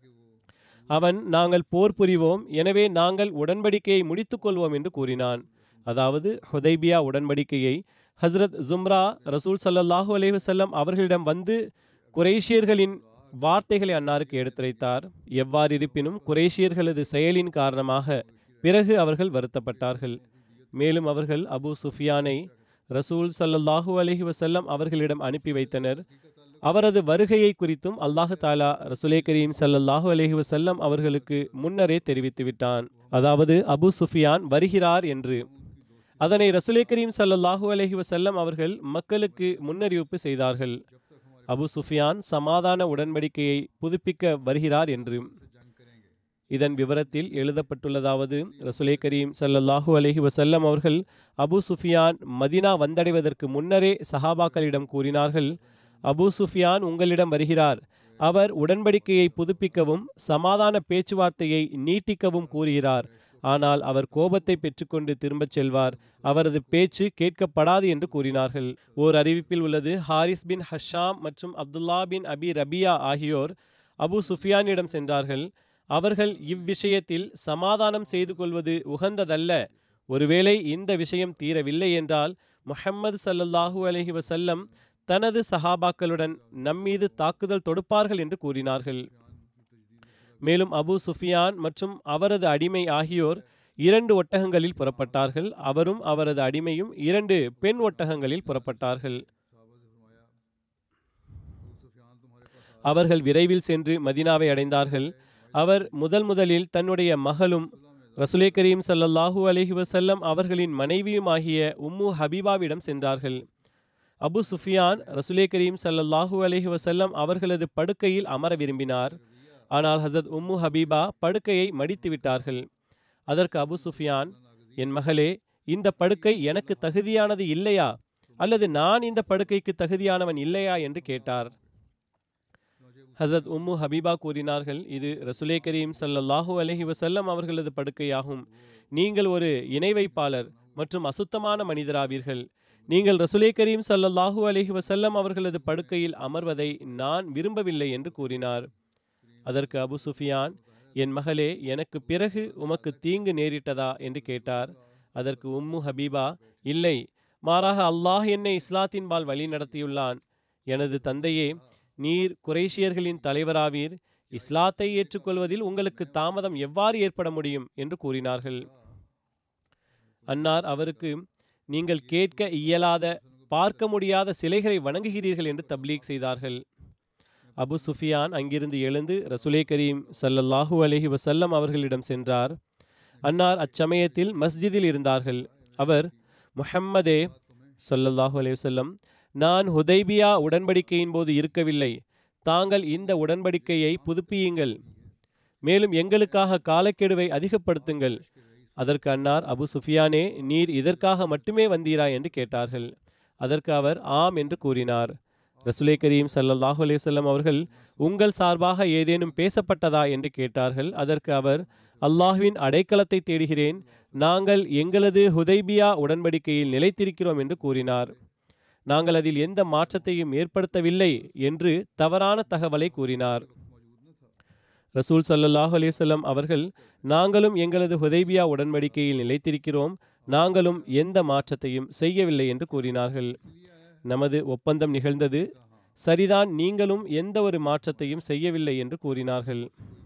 அவன் நாங்கள் போர் புரிவோம் எனவே நாங்கள் உடன்படிக்கையை முடித்துக் கொள்வோம் என்று கூறினான் அதாவது ஹுதைபியா உடன்படிக்கையை ஹஸ்ரத் ஜும்ரா ரசூல் ஸல்லல்லாஹு அலைஹி வஸல்லம் அவர்களிடம் வந்து குறைஷியர்களின் வார்த்தைகளை அன்னாருக்கு எடுத்துரைத்தார் எவ்வாறு இருப்பினும் குறைஷியர்களது செயலின் காரணமாக பிறகு அவர்கள் வருத்தப்பட்டார்கள் மேலும் அவர்கள் அபு சுஃபியானை ரசூல் ஸல்லல்லாஹு அலைஹி வஸல்லம் அவர்களிடம் அனுப்பி வைத்தனர் அவரது வருகையை குறித்தும் அல்லாஹு தாலா ரசுலே கரீம் ஸல்லல்லாஹு அலைஹி வஸல்லம் அவர்களுக்கு முன்னரே தெரிவித்து விட்டான் அதாவது அபு சுஃபியான் வருகிறார் என்று அதனை ரசுலே கரீம் ஸல்லல்லாஹு அலைஹி வஸல்லம் அவர்கள் மக்களுக்கு முன்னறிவிப்பு செய்தார்கள் அபு சுஃபியான் சமாதான உடன்படிக்கையை புதுப்பிக்க வருகிறார் என்று இதன் விவரத்தில் எழுதப்பட்டுள்ளதாவது ரசுலே கரீம் ஸல்லல்லாஹு அலைஹி வஸல்லம் அவர்கள் அபு சுஃபியான் மதினா வந்தடைவதற்கு முன்னரே சஹாபாக்களிடம் கூறினார்கள் அபு சுஃபியான் உங்களிடம் வருகிறார் அவர் உடன்படிக்கையை புதுப்பிக்கவும் சமாதான பேச்சுவார்த்தையை நீட்டிக்கவும் கூறுகிறார் ஆனால் அவர் கோபத்தை பெற்றுக்கொண்டு திரும்பச் செல்வார் அவரது பேச்சு கேட்கப்படாது என்று கூறினார்கள் ஓர் அறிவிப்பில் உள்ளது ஹாரிஸ் பின் ஹஷாம் மற்றும் அப்துல்லா பின் அபி ரபியா ஆகியோர் அபு சுஃபியானிடம் சென்றார்கள் அவர்கள் இவ்விஷயத்தில் சமாதானம் செய்து கொள்வது உகந்ததல்ல ஒருவேளை இந்த விஷயம் தீரவில்லை என்றால் முஹம்மது ஸல்லல்லாஹு அலைஹி வஸல்லம் தனது சஹாபாக்களுடன் நம்மீது தாக்குதல் தொடுப்பார்கள் என்று கூறினார்கள் மேலும் அபு சுஃபியான் மற்றும் அவரது அடிமை ஆகியோர் இரண்டு ஒட்டகங்களில் புறப்பட்டார்கள் அவரும் அவரது அடிமையும் இரண்டு பெண் ஒட்டகங்களில் புறப்பட்டார்கள் அவர்கள் விரைவில் சென்று மதினாவை அடைந்தார்கள் அவர் முதல் முதலில் தன்னுடைய மகளும் ரசுலே கரீம் ஸல்லல்லாஹு அலைஹி வஸல்லம் அவர்களின் மனைவியுமாகிய உம்மு ஹபீபாவிடம் சென்றார்கள் அபு சுஃபியான் ரசுலே கரீம் ஸல்லல்லாஹு அலைஹி வஸல்லம் அவர்களது படுக்கையில் அமர விரும்பினார் ஆனால் ஹசரத் உம்மு ஹபீபா படுக்கையை மடித்து விட்டார்கள் அதற்கு அபு சுஃபியான் என் மகளே இந்த படுக்கை எனக்கு தகுதியானது இல்லையா அல்லது நான் இந்த படுக்கைக்கு தகுதியானவன் இல்லையா என்று கேட்டார் ஹசரத் உம்மு ஹபீபா கூறினார்கள் இது ரசுலே கரீம் ஸல்லல்லாஹு அலைஹி வஸல்லம் அவர்களது படுக்கையாகும் நீங்கள் ஒரு இணை வைப்பாளர் மற்றும் அசுத்தமான மனிதராவீர்கள் நீங்கள் ரசுலே கரீம் ஸல்லல்லாஹு அலைஹி வஸல்லம் அவர்களது படுக்கையில் அமர்வதை நான் விரும்பவில்லை என்று கூறினார் அதற்கு அபு சுஃபியான் என் மகளே எனக்கு பிறகு உமக்கு தீங்கு நேரிட்டதா என்று கேட்டார் அதற்கு உம்மு ஹபீபா இல்லை மாறாக அல்லாஹ் என்னை இஸ்லாத்தின்பால் வழி நடத்தியுள்ளான் எனது தந்தையே நீர் குறைஷியர்களின் தலைவராவீர் இஸ்லாத்தை ஏற்றுக்கொள்வதில் உங்களுக்கு தாமதம் எவ்வாறு ஏற்பட முடியும் என்று கூறினார்கள் அன்னார் அவருக்கு நீங்கள் கேட்க இயலாத பார்க்க முடியாத சிலைகளை வணங்குகிறீர்கள் என்று தப்லீக் செய்தார்கள் அபு சுஃபியான் அங்கிருந்து எழுந்து ரசுலே கரீம் ஸல்லல்லாஹு அலைஹி வஸல்லம் அவர்களிடம் சென்றார் அன்னார் அச்சமயத்தில் மஸ்ஜிதில் இருந்தார்கள் அவர் முஹம்மதே ஸல்லல்லாஹு அலைஹி வஸல்லம் நான் ஹுதைபியா உடன்படிக்கையின் போது இருக்கவில்லை தாங்கள் இந்த உடன்படிக்கையை புதுப்பியுங்கள் மேலும் எங்களுக்காக காலக்கெடுவை அதிகப்படுத்துங்கள் அதற்கு அன்னார் அபு சுஃபியானே நீர் இதற்காக மட்டுமே வந்தீரா என்று கேட்டார்கள் அதற்கு அவர் ஆம் என்று கூறினார் ரசுலே கரீம் ஸல்லல்லாஹு அலைஹி வஸல்லம் அவர்கள் உங்கள் சார்பாக ஏதேனும் பேசப்பட்டதா என்று கேட்டார்கள் அதற்கு அவர் அல்லாஹ்வின் அடைக்கலத்தை தேடுகிறேன் நாங்கள் எங்களது ஹுதைபியா உடன்படிக்கையில் நிலைத்திருக்கிறோம் என்று கூறினார் நாங்கள் அதில் எந்த மாற்றத்தையும் ஏற்படுத்தவில்லை என்று தவறான தகவலை கூறினார் ரசூல் ஸல்லல்லாஹு அலைஹி வஸல்லம் அவர்கள் நாங்களும் எங்களது ஹுதைபியா உடன்படிக்கையில் நிலைத்திருக்கிறோம் நாங்களும் எந்த மாற்றத்தையும் செய்யவில்லை என்று கூறினார்கள் நமது ஒப்பந்தம் நிகழ்ந்தது சரிதான் நீங்களும் எந்த ஒரு மாற்றத்தையும் செய்யவில்லை என்று கூறினார்கள்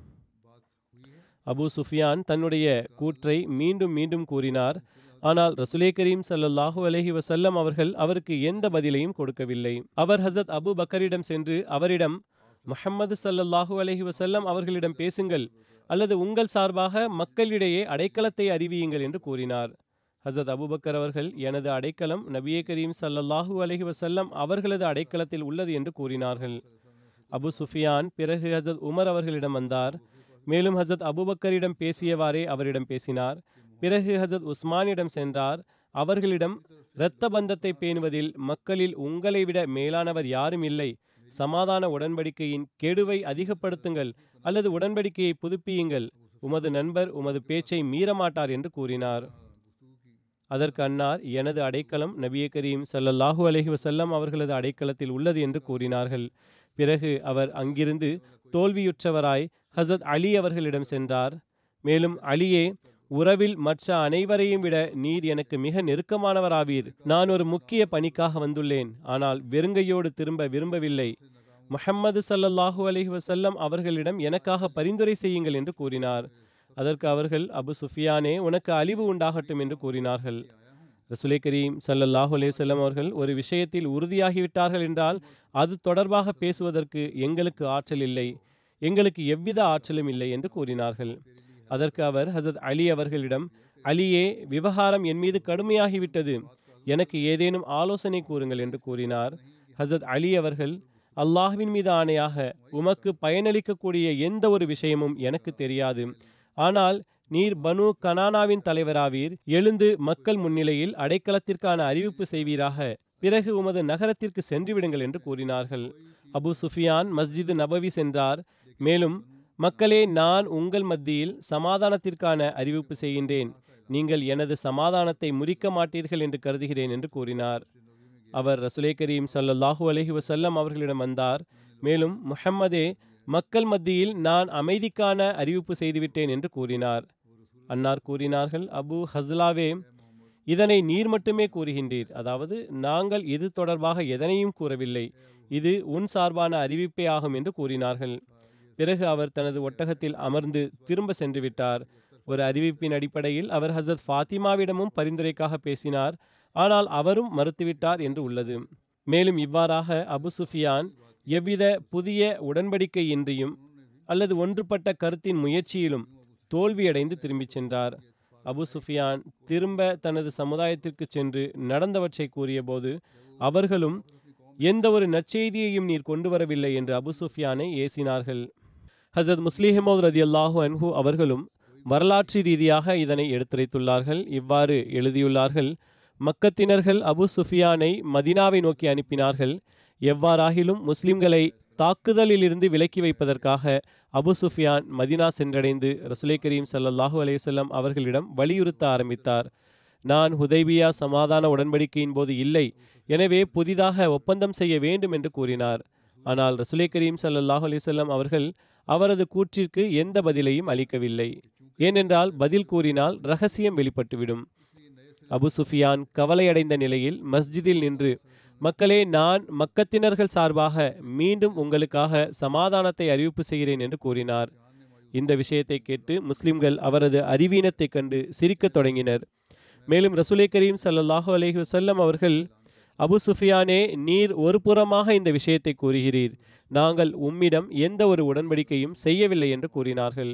அபூ சுஃபியான் தன்னுடைய கூற்றை மீண்டும் மீண்டும் கூறினார் ஆனால் ரசுலே கரீம் ஸல்லல்லாஹு அலைஹி வஸல்லம் அவர்கள் அவருக்கு எந்த பதிலையும் கொடுக்கவில்லை அவர் ஹசரத் அபு பக்கரிடம் சென்று அவரிடம் முஹம்மது ஸல்லல்லாஹு அலைஹி வஸல்லம் அவர்களிடம் பேசுங்கள் அல்லது உங்கள் சார்பாக மக்களிடையே அடைக்கலத்தை அறிவியுங்கள் என்று கூறினார் ஹசரத் அபுபக்கர் அவர்கள் எனது அடைக்கலம் நபியே கரீம் ஸல்லல்லாஹு அலைஹி வஸல்லம் அவர்களது அடைக்கலத்தில் உள்ளது என்று கூறினார்கள் அபு சுஃபியான் பிறகு ஹசரத் உமர் அவர்களிடம் வந்தார் மேலும் ஹசரத் அபுபக்கரிடம் பேசியவாறே அவரிடம் பேசினார் பிறகு ஹசரத் உஸ்மானிடம் சென்றார் அவர்களிடம் இரத்த பந்தத்தை பேணுவதில் மக்களில் உங்களை விட மேலானவர் யாரும் இல்லை சமாதான உடன்படிக்கையின் கெடுவை அதிகப்படுத்துங்கள் அல்லது உடன்படிக்கையை புதுப்பியுங்கள் உமது நண்பர் உமது பேச்சை மீறமாட்டார் என்று கூறினார் அதற்கு அன்னார் எனது அடைக்கலம் நபியே கரீம் ஸல்லல்லாஹு அலைஹி வஸல்லம் அவர்களது அடைக்கலத்தில் உள்ளது என்று கூறினார்கள் பிறகு அவர் அங்கிருந்து தோல்வியுற்றவராய் ஹசரத் அலி அவர்களிடம் சென்றார் மேலும் அலியே உறவில் மற்ற அனைவரையும் விட நீர் எனக்கு மிக நெருக்கமானவராவீர் நான் ஒரு முக்கிய பணிக்காக வந்துள்ளேன் ஆனால் வெறுங்கையோடு திரும்ப விரும்பவில்லை முஹம்மது ஸல்லல்லாஹு அலைஹி வஸல்லம் அவர்களிடம் எனக்காக பரிந்துரை செய்யுங்கள் என்று கூறினார் அதற்கு அவர்கள் அபு சுஃபியானே உனக்கு அழிவு உண்டாகட்டும் என்று கூறினார்கள் ரசுலே கரீம் ஸல்லல்லாஹு அலைஹி வஸல்லம் அவர்கள் ஒரு விஷயத்தில் உறுதியாகிவிட்டார்கள் என்றால் அது தொடர்பாக பேசுவதற்கு எங்களுக்கு ஆற்றல் இல்லை எங்களுக்கு எவ்வித ஆற்றலும் இல்லை என்று கூறினார்கள் அதற்கு அவர் ஹசரத் அலி அவர்களிடம் அலியே விவகாரம் என் மீது கடுமையாகிவிட்டது எனக்கு ஏதேனும் ஆலோசனை கூறுங்கள் என்று கூறினார் ஹசரத் அலி அவர்கள் அல்லாஹ்வின் மீது ஆணையாக உமக்கு பயனளிக்கக்கூடிய எந்த ஒரு விஷயமும் எனக்கு தெரியாது ஆனால் நீர் பனு கனானாவின் தலைவராவீர் எழுந்து மக்கள் முன்னிலையில் அடைக்கலத்திற்கான அறிவிப்பு செய்வீராக பிறகு உமது நகரத்திற்கு சென்று விடுங்கள் என்று கூறினார்கள் அபு சுஃபியான் மஸ்ஜிது நபவி சென்றார் மேலும் மக்களே நான் உங்கள் மத்தியில் சமாதானத்திற்கான அறிவிப்பு செய்கின்றேன் நீங்கள் எனது சமாதானத்தை முறிக்க மாட்டீர்கள் என்று கருதுகிறேன் என்று கூறினார் அவர் ரசுலே கரீம் ஸல்லல்லாஹு அலைஹி வஸல்லம் அவர்களிடம் வந்தார் மேலும் முஹம்மதே மக்கள் மத்தியில் நான் அமைதிக்கான அறிவிப்பு செய்துவிட்டேன் என்று கூறினார் அன்னார் கூறினார்கள் அபு ஹஸ்லாவே இதனை நீர் மட்டுமே கூறுகின்றீர் அதாவது நாங்கள் இது தொடர்பாக எதனையும் கூறவில்லை இது உன் சார்பான அறிவிப்பே ஆகும் என்று கூறினார்கள் பிறகு அவர் தனது ஒட்டகத்தில் அமர்ந்து திரும்ப சென்று விட்டார் ஒரு அறிவிப்பின் அடிப்படையில் அவர் ஹசரத் ஃபாத்திமாவிடமும் பரிந்துரைக்காக பேசினார் ஆனால் அவரும் மறுத்துவிட்டார் என்று உள்ளது மேலும் இவ்வாறாக அபு சுஃபியான் எவ்வித புதிய உடன்படிக்கையின்றியும் அல்லது ஒன்றுபட்ட கருத்தின் முயற்சியிலும் தோல்வியடைந்து திரும்பிச் சென்றார் அபு சுஃபியான் திரும்ப தனது சமுதாயத்திற்கு சென்று நடந்தவற்றை கூறியபோது அவர்களும் எந்த ஒரு நற்செய்தியையும் நீர் கொண்டு வரவில்லை என்று அபு சுஃபியானை ஏசினார்கள் ஹசரத் முஸ்லிஹமோத் ரதி அல்லாஹூ அன்ஹு அவர்களும் வரலாற்று ரீதியாக இதனை எடுத்துரைத்துள்ளார்கள் இவ்வாறு எழுதியுள்ளார்கள் மக்கத்தினர்கள் அபு சுஃபியானை மதினாவை நோக்கி அனுப்பினார்கள் எவ்வாறாகிலும் முஸ்லிம்களை தாக்குதலிலிருந்து விலக்கி வைப்பதற்காக அபு சுஃபியான் மதினா சென்றடைந்து ரசுலே கரீம் ஸல்லல்லாஹு அலைஹி வஸல்லம் அவர்களிடம் வலியுறுத்த ஆரம்பித்தார் நான் ஹுதைபியா சமாதான உடன்படிக்கையின் போது இல்லை எனவே புதிதாக ஒப்பந்தம் செய்ய வேண்டும் என்று கூறினார் ஆனால் ரசுலே கரீம் ஸல்லல்லாஹு அலைஹி வஸல்லம் அவர்கள் அவரது கூற்றிற்கு எந்த பதிலையும் அளிக்கவில்லை ஏனென்றால் பதில் கூறினால் ரகசியம் வெளிப்பட்டுவிடும் அபு சுஃபியான் கவலையடைந்த நிலையில் மஸ்ஜிதில் நின்று மக்களே நான் மக்கத்தினர்கள் சார்பாக மீண்டும் உங்களுக்காக சமாதானத்தை அறிவிப்பு செய்கிறேன் என்று கூறினார் இந்த விஷயத்தை கேட்டு முஸ்லிம்கள் அவரது அறிவீனத்தைக் கண்டு சிரிக்கத் தொடங்கினர் மேலும் ரசூலே கரீம் ஸல்லல்லாஹு அலைஹி வஸல்லம் அவர்கள் அபு சுஃபியானே நீர் ஒரு புறமாக இந்த விஷயத்தை கூறுகிறீர் நாங்கள் உம்மிடம் எந்த ஒரு உடன்படிக்கையும் செய்யவில்லை என்று கூறினார்கள்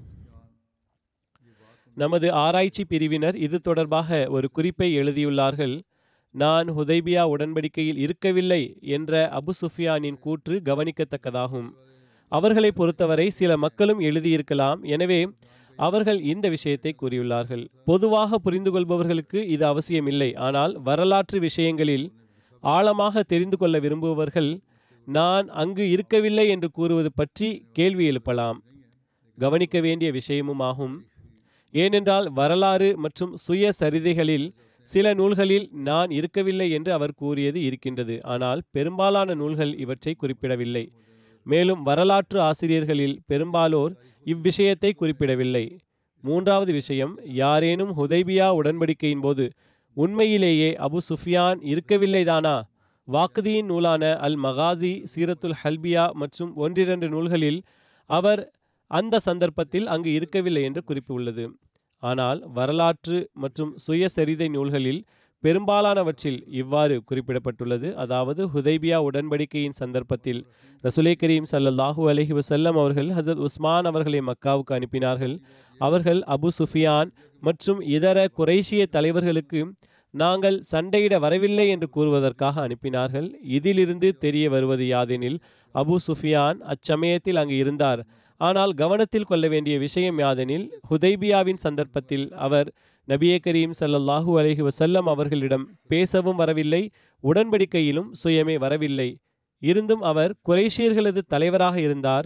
நமது ஆராய்ச்சி பிரிவினர் இது தொடர்பாக ஒரு குறிப்பை எழுதியுள்ளார்கள் நான் ஹுதைபியா உடன்படிக்கையில் இருக்கவில்லை என்ற அபு சுஃபியானின் கூற்று கவனிக்கத்தக்கதாகும் அவர்களை பொறுத்தவரை சில மக்களும் எழுதியிருக்கலாம் எனவே அவர்கள் இந்த விஷயத்தை கூறியுள்ளார்கள் பொதுவாக புரிந்து கொள்பவர்களுக்கு இது அவசியமில்லை ஆனால் வரலாற்று விஷயங்களில் ஆழமாக தெரிந்து கொள்ள விரும்புபவர்கள் நான் அங்கு இருக்கவில்லை என்று கூறுவது பற்றி கேள்வி எழுப்பலாம் கவனிக்க வேண்டிய விஷயமும் ஆகும் ஏனென்றால் வரலாறு மற்றும் சுய சரிதைகளில் சில நூல்களில் நான் இருக்கவில்லை என்று அவர் கூறியது இருக்கின்றது ஆனால் பெரும்பாலான நூல்கள் இவற்றை குறிப்பிடவில்லை மேலும் வரலாற்று ஆசிரியர்களில் பெரும்பாலோர் இவ்விஷயத்தை குறிப்பிடவில்லை மூன்றாவது விஷயம் யாரேனும் ஹுதைபியா உடன்படிக்கையின் போது உண்மையிலேயே அபு சுஃபியான் இருக்கவில்லைதானா வாக்குதியின் நூலான அல் மகாசி சீரத்துல் ஹல்பியா மற்றும் ஒன்றிரண்டு நூல்களில் அவர் அந்த சந்தர்ப்பத்தில் அங்கு இருக்கவில்லை என்று குறிப்பு உள்ளது ஆனால் வரலாற்று மற்றும் சுயசரிதை நூல்களில் பெரும்பாலானவற்றில் இவ்வாறு குறிப்பிடப்பட்டுள்ளது அதாவது ஹுதைபியா உடன்படிக்கையின் சந்தர்ப்பத்தில் ரசுலே கரீம் சல்லல்லாஹூ அலஹி வசல்லம் அவர்கள் ஹசரத் உஸ்மான் அவர்களை மக்காவுக்கு அனுப்பினார்கள் அவர்கள் அபு சுஃபியான் மற்றும் இதர குறைஷிய தலைவர்களுக்கு நாங்கள் சண்டையிட வரவில்லை என்று கூறுவதற்காக அனுப்பினார்கள் இதிலிருந்து தெரிய வருவது யாதெனில் அபு சுஃபியான் அச்சமயத்தில் அங்கு இருந்தார் ஆனால் கவனத்தில் கொள்ள வேண்டிய விஷயம் யாதெனில் ஹுதைபியாவின் சந்தர்ப்பத்தில் அவர் நபியே கரீம் சல்லல்லாஹூ அலஹி வசல்லம் அவர்களிடம் பேசவும் வரவில்லை உடன்படிக்கையிலும் சுயமே வரவில்லை இருந்தும் அவர் குறைஷியர்களது தலைவராக இருந்தார்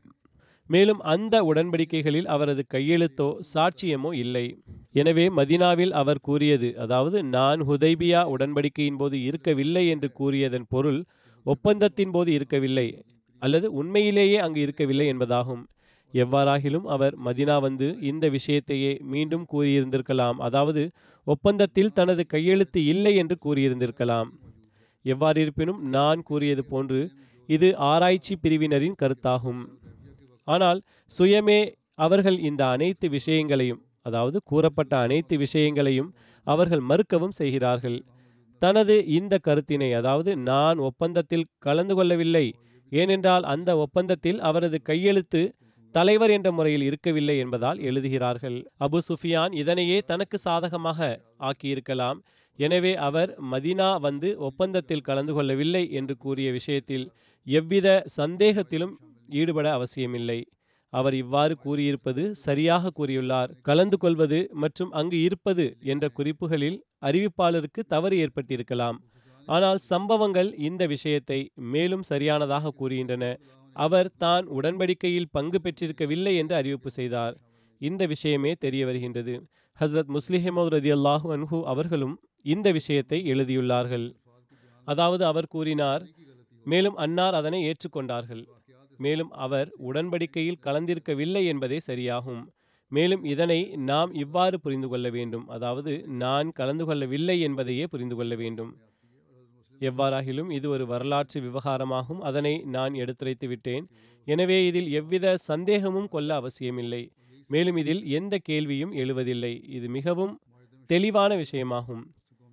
மேலும் அந்த உடன்படிக்கைகளில் அவரது கையெழுத்தோ சாட்சியமோ இல்லை எனவே மதினாவில் அவர் கூறியது அதாவது நான் ஹுதைபியா உடன்படிக்கையின் போது இருக்கவில்லை என்று கூறியதன் பொருள் ஒப்பந்தத்தின் போது இருக்கவில்லை அல்லது உண்மையிலேயே அங்கு இருக்கவில்லை என்பதாகும் எவ்வாறாகிலும் அவர் மதினா வந்து இந்த விஷயத்தையே மீண்டும் கூறியிருந்திருக்கலாம் அதாவது ஒப்பந்தத்தில் தனது கையெழுத்து இல்லை என்று கூறியிருந்திருக்கலாம் எவ்வாறு இருப்பினும் நான் கூறியது போன்று இது ஆராய்ச்சி பிரிவினரின் கருத்தாகும் ஆனால் சுயமே அவர்கள் இந்த அனைத்து விஷயங்களையும் அதாவது கூறப்பட்ட அனைத்து விஷயங்களையும் அவர்கள் மறுக்கவும் செய்கிறார்கள் தனது இந்த கருத்தினை அதாவது நான் ஒப்பந்தத்தில் கலந்து கொள்ளவில்லை ஏனென்றால் அந்த ஒப்பந்தத்தில் அவரது கையெழுத்து தலைவர் என்ற முறையில் இருக்கவில்லை என்பதால் எழுதுகிறார்கள் அபு சுஃபியான் இதனையே தனக்கு சாதகமாக ஆக்கியிருக்கலாம் எனவே அவர் மதினா வந்து ஒப்பந்தத்தில் கலந்து கொள்ளவில்லை என்று கூறிய விஷயத்தில் எவ்வித சந்தேகத்திலும் ஈடுபட அவசியமில்லை அவர் இவ்வாறு கூறியிருப்பது சரியாக கூறியுள்ளார் கலந்து கொள்வது மற்றும் அங்கு இருப்பது என்ற குறிப்புகளில் அறிவிப்பாளருக்கு தவறு ஏற்பட்டிருக்கலாம் ஆனால் சம்பவங்கள் இந்த விஷயத்தை மேலும் சரியானதாக கூறுகின்றன அவர் தான் உடன்படிக்கையில் பங்கு பெற்றிருக்கவில்லை என்று அறிவிப்பு செய்தார் இந்த விஷயமே தெரிய வருகின்றது ஹஸ்ரத் முஸ்லிஹமது ரதி அல்லாஹு அன்ஹு அவர்களும் இந்த விஷயத்தை எழுதியுள்ளார்கள் அதாவது அவர் கூறினார் மேலும் அன்னார் அதனை ஏற்றுக்கொண்டார்கள் மேலும் அவர் உடன்படிக்கையில் கலந்திருக்கவில்லை என்பதே சரியாகும் மேலும் இதனை நாம் இவ்வாறு புரிந்து கொள்ள வேண்டும் அதாவது நான் கலந்து கொள்ளவில்லை என்பதையே புரிந்து கொள்ள வேண்டும் எவ்வாறாகிலும் இது ஒரு வரலாற்று விவகாரமாகும் அதனை நான் எடுத்துரைத்து விட்டேன் எனவே இதில் எவ்வித சந்தேகமும் கொள்ள அவசியமில்லை மேலும் இதில் எந்த கேள்வியும் எழுவதில்லை இது மிகவும் தெளிவான விஷயமாகும்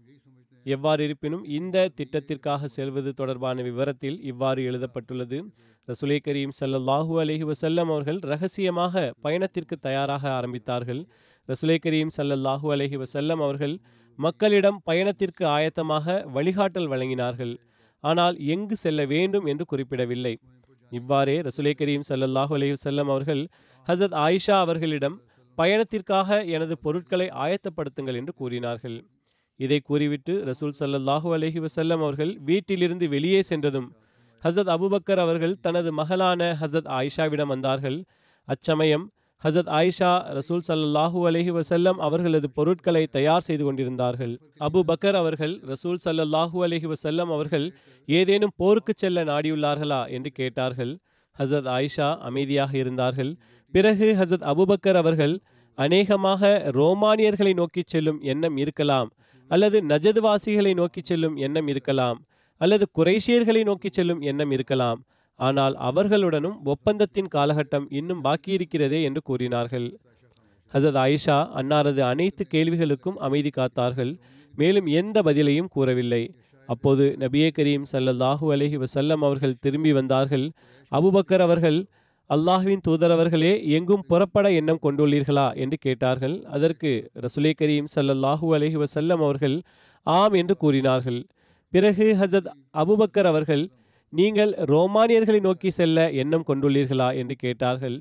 எவ்வாறு இருப்பினும் இந்த திட்டத்திற்காக செல்வது தொடர்பான விவரத்தில் இவ்வாறு எழுதப்பட்டுள்ளது ரசுலே கரீம் சல்லல்லாஹூ அலஹி வசல்லம் அவர்கள் ரகசியமாக பயணத்திற்கு தயாராக ஆரம்பித்தார்கள் ரசுலே கரீம் சல்லல்லாஹூ அலஹி வசல்லம் அவர்கள் மக்களிடம் பயணத்திற்கு ஆயத்தமாக வழிகாட்டல் வழங்கினார்கள் ஆனால் எங்கு செல்ல வேண்டும் என்று குறிப்பிடவில்லை இவ்வாறே ரசுலே கரீம் சல்லல்லாஹூ அலஹி வசல்லம் அவர்கள் ஹசரத் ஆயிஷா அவர்களிடம் பயணத்திற்காக எனது பொருட்களை ஆயத்தப்படுத்துங்கள் என்று கூறினார்கள் இதை கூறிவிட்டு ரசூல் சல்லல்லாஹூ அலஹி வசல்லம் அவர்கள் வீட்டிலிருந்து வெளியே சென்றதும் ஹசரத் அபுபக்கர் அவர்கள் தனது மகளான ஹசரத் ஆயிஷாவிடம் வந்தார்கள் அச்சமயம் ஹசரத் ஆயிஷா ரசூல் சல்லல்லாஹூ அலஹி வசல்லம் அவர்களது பொருட்களை தயார் செய்து கொண்டிருந்தார்கள் அபு பக்கர் அவர்கள் ரசூல் சல்லல்லாஹூ அலஹி வசல்லம் அவர்கள் ஏதேனும் போருக்கு செல்ல நாடியுள்ளார்களா என்று கேட்டார்கள் ஹசரத் ஆயிஷா அமைதியாக இருந்தார்கள் பிறகு ஹசரத் அபுபக்கர் அவர்கள் அநேகமாக ரோமானியர்களை நோக்கி செல்லும் எண்ணம் இருக்கலாம் அல்லது நஜதுவாசிகளை நோக்கி செல்லும் எண்ணம் இருக்கலாம் அல்லது குறைஷியர்களை நோக்கி செல்லும் எண்ணம் இருக்கலாம் ஆனால் அவர்களுடனும் ஒப்பந்தத்தின் காலகட்டம் இன்னும் பாக்கியிருக்கிறதே என்று கூறினார்கள் ஹசத் ஆயிஷா அன்னாரது அனைத்து கேள்விகளுக்கும் அமைதி காத்தார்கள் மேலும் எந்த பதிலையும் கூறவில்லை அப்போது நபியே கரீம் சல்லல்லாஹூ அலஹி வசல்லம் அவர்கள் திரும்பி வந்தார்கள் அபுபக்கர் அவர்கள் அல்லாஹுவின் தூதர் அவர்களே எங்கும் புறப்பட எண்ணம் கொண்டுள்ளீர்களா என்று கேட்டார்கள் அதற்கு ரசுலே கரீம் சல்லல்லாஹூ அலஹி வசல்லம் அவர்கள் ஆம் என்று கூறினார்கள் பிறகு ஹசத் அபுபக்கர் அவர்கள் நீங்கள் ரோமானியர்களை நோக்கி செல்ல எண்ணம் கொண்டுள்ளீர்களா என்று கேட்டார்கள்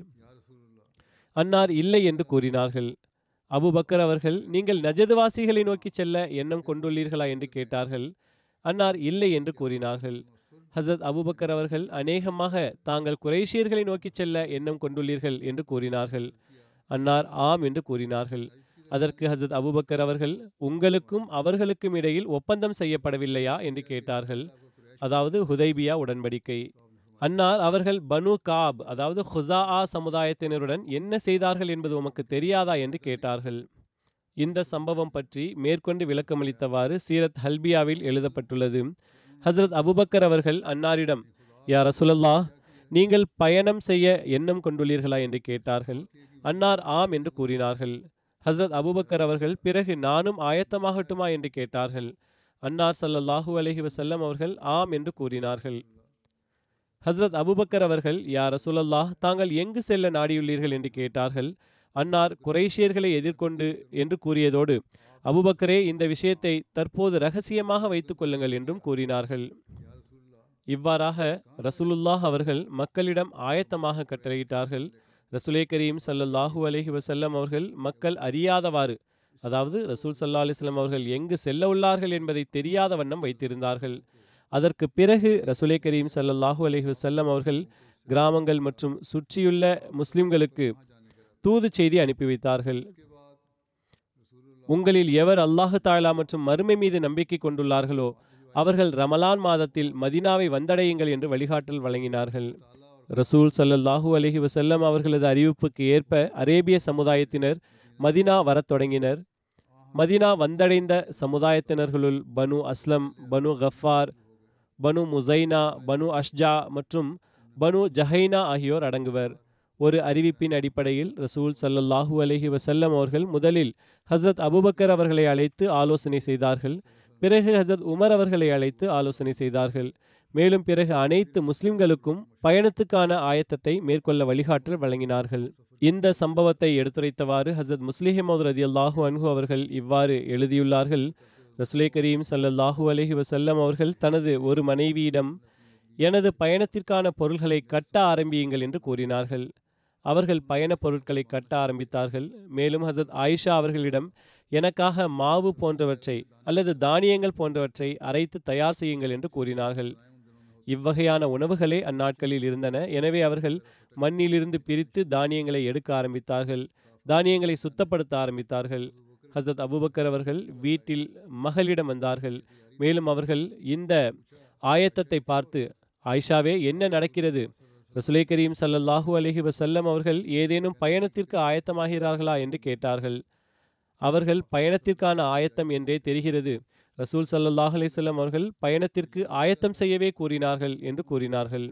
அன்னார் இல்லை என்று கூறினார்கள் அபுபக்கர் அவர்கள் நீங்கள் நஜதுவாசிகளை நோக்கி செல்ல எண்ணம் கொண்டுள்ளீர்களா என்று கேட்டார்கள் அன்னார் இல்லை என்று கூறினார்கள் ஹசரத் அபுபக்கர் அவர்கள் அநேகமாக தாங்கள் குறைஷியர்களை நோக்கிச் செல்ல எண்ணம் கொண்டுள்ளீர்கள் என்று கூறினார்கள் அன்னார் ஆம் என்று கூறினார்கள் அதற்கு ஹசரத் அபுபக்கர் அவர்கள் உங்களுக்கும் அவர்களுக்கும் இடையில் ஒப்பந்தம் செய்யப்படவில்லையா என்று கேட்டார்கள் அதாவது ஹுதைபியா உடன்படிக்கை அன்னார் அவர்கள் பனு காப் அதாவது ஹுசா சமுதாயத்தினருடன் என்ன செய்தார்கள் என்பது உமக்கு தெரியாதா என்று கேட்டார்கள் இந்த சம்பவம் பற்றி மேற்கொண்டு விளக்கமளித்தவாறு சீரத் ஹல்பியாவில் எழுதப்பட்டுள்ளது ஹசரத் அபுபக்கர் அவர்கள் அன்னாரிடம் யா ரசுலல்லா நீங்கள் பயணம் செய்ய எண்ணம் கொண்டுள்ளீர்களா என்று கேட்டார்கள் அன்னார் ஆம் என்று கூறினார்கள் ஹசரத் அபுபக்கர் அவர்கள் பிறகு நானும் ஆயத்தமாகட்டுமா என்று கேட்டார்கள் அன்னார் ஸல்லல்லாஹு அலைஹி வஸல்லம் அவர்கள் ஆம் என்று கூறினார்கள் ஹஸ்ரத் அபுபக்கர் அவர்கள் யா ரசூலல்லாஹ் தாங்கள் எங்கு செல்ல நாடியுள்ளீர்கள் என்று கேட்டார்கள் அன்னார் குறைஷியர்களை எதிர்கொண்டு என்று கூறியதோடு அபுபக்கரே இந்த விஷயத்தை தற்போது ரகசியமாக வைத்துக் கொள்ளுங்கள் என்றும் கூறினார்கள் இவ்வாறாக ரசூலுல்லாஹ் அவர்கள் மக்களிடம் ஆயத்தமாக கட்டளையிட்டார்கள் ரசூலே கரீம் ஸல்லல்லாஹு அலைஹி வஸல்லம் அவர்கள் மக்கள் அறியாதவாறு அதாவது ரசூல் சல்லா அலிஸ்லாம் அவர்கள் எங்கு செல்ல உள்ளார்கள் என்பதை தெரியாத வண்ணம் வைத்திருந்தார்கள் அதற்கு பிறகு ரசூலே கரீம் ஸல்லல்லாஹு அலைஹி வஸல்லம் அவர்கள் கிராமங்கள் மற்றும் சுற்றியுள்ள முஸ்லிம்களுக்கு தூது செய்தி அனுப்பி வைத்தார்கள் உங்களில் எவர் அல்லாஹு தாலா மற்றும் மறுமை மீது நம்பிக்கை கொண்டுள்ளார்களோ அவர்கள் ரமலான் மாதத்தில் மதினாவை வந்தடையுங்கள் என்று வழிகாட்டல் வழங்கினார்கள் ரசூல் ஸல்லல்லாஹு அலைஹி வஸல்லம் அவர்களது அறிவிப்புக்கு ஏற்ப அரேபிய சமுதாயத்தினர் மதினா வரத் தொடங்கினர் மதினா வந்தடைந்த சமுதாயத்தினர்களுள் பனு அஸ்லம் பனு கஃபார் பனு முசைனா பனு அஷ்ஜா மற்றும் பனு ஜஹைனா ஆகியோர் அடங்குவர் ஒரு அறிவிப்பின் அடிப்படையில் ரசூல் ஸல்லல்லாஹு அலைஹி வஸல்லம் அவர்கள் முதலில் ஹஸ்ரத் அபுபக்கர் அவர்களை அழைத்து ஆலோசனை செய்தார்கள் பிறகு ஹசரத் உமர் அவர்களை அழைத்து ஆலோசனை செய்தார்கள் மேலும் பிறகு அனைத்து முஸ்லிம்களுக்கும் பயணத்துக்கான ஆயத்தத்தை மேற்கொள்ள வழிகாட்டல் வழங்கினார்கள் இந்த சம்பவத்தை எடுத்துரைத்தவாறு ஹசரத் முஸ்லிஹமது ரதி அல்லாஹூ அன்ஹு அவர்கள் இவ்வாறு எழுதியுள்ளார்கள் ரசுலே கரீம் சல்லல்லாஹூ அலஹி வசல்லம் அவர்கள் தனது ஒரு மனைவியிடம் எனது பயணத்திற்கான பொருள்களை கட்ட ஆரம்பியுங்கள் என்று கூறினார்கள் அவர்கள் பயணப் பொருட்களை கட்ட ஆரம்பித்தார்கள் மேலும் ஹசரத் ஆயிஷா அவர்களிடம் எனக்காக மாவு போன்றவற்றை அல்லது தானியங்கள் போன்றவற்றை அரைத்து தயார் செய்யுங்கள் என்று கூறினார்கள் இவ்வகையான உணவுகளே அந்நாட்களில் இருந்தன எனவே அவர்கள் மண்ணிலிருந்து பிரித்து தானியங்களை எடுக்க ஆரம்பித்தார்கள் தானியங்களை சுத்தப்படுத்த ஆரம்பித்தார்கள் ஹசரத் அபுபக்கர் அவர்கள் வீட்டில் மகளிடம் வந்தார்கள் மேலும் அவர்கள் இந்த ஆயத்தத்தை பார்த்து ஆயிஷாவே என்ன நடக்கிறது ரசுலை கரீம் சல்லல்லாஹூ அலஹி வசல்லம் அவர்கள் ஏதேனும் பயணத்திற்கு ஆயத்தமாகிறார்களா என்று கேட்டார்கள் அவர்கள் பயணத்திற்கான ஆயத்தம் என்றே தெரிகிறது ரசூல் சல்லல்லாஹ் அலிசல்லம் அவர்கள் பயணத்திற்கு ஆயத்தம் செய்யவே கூறினார்கள் என்று கூறினார்கள்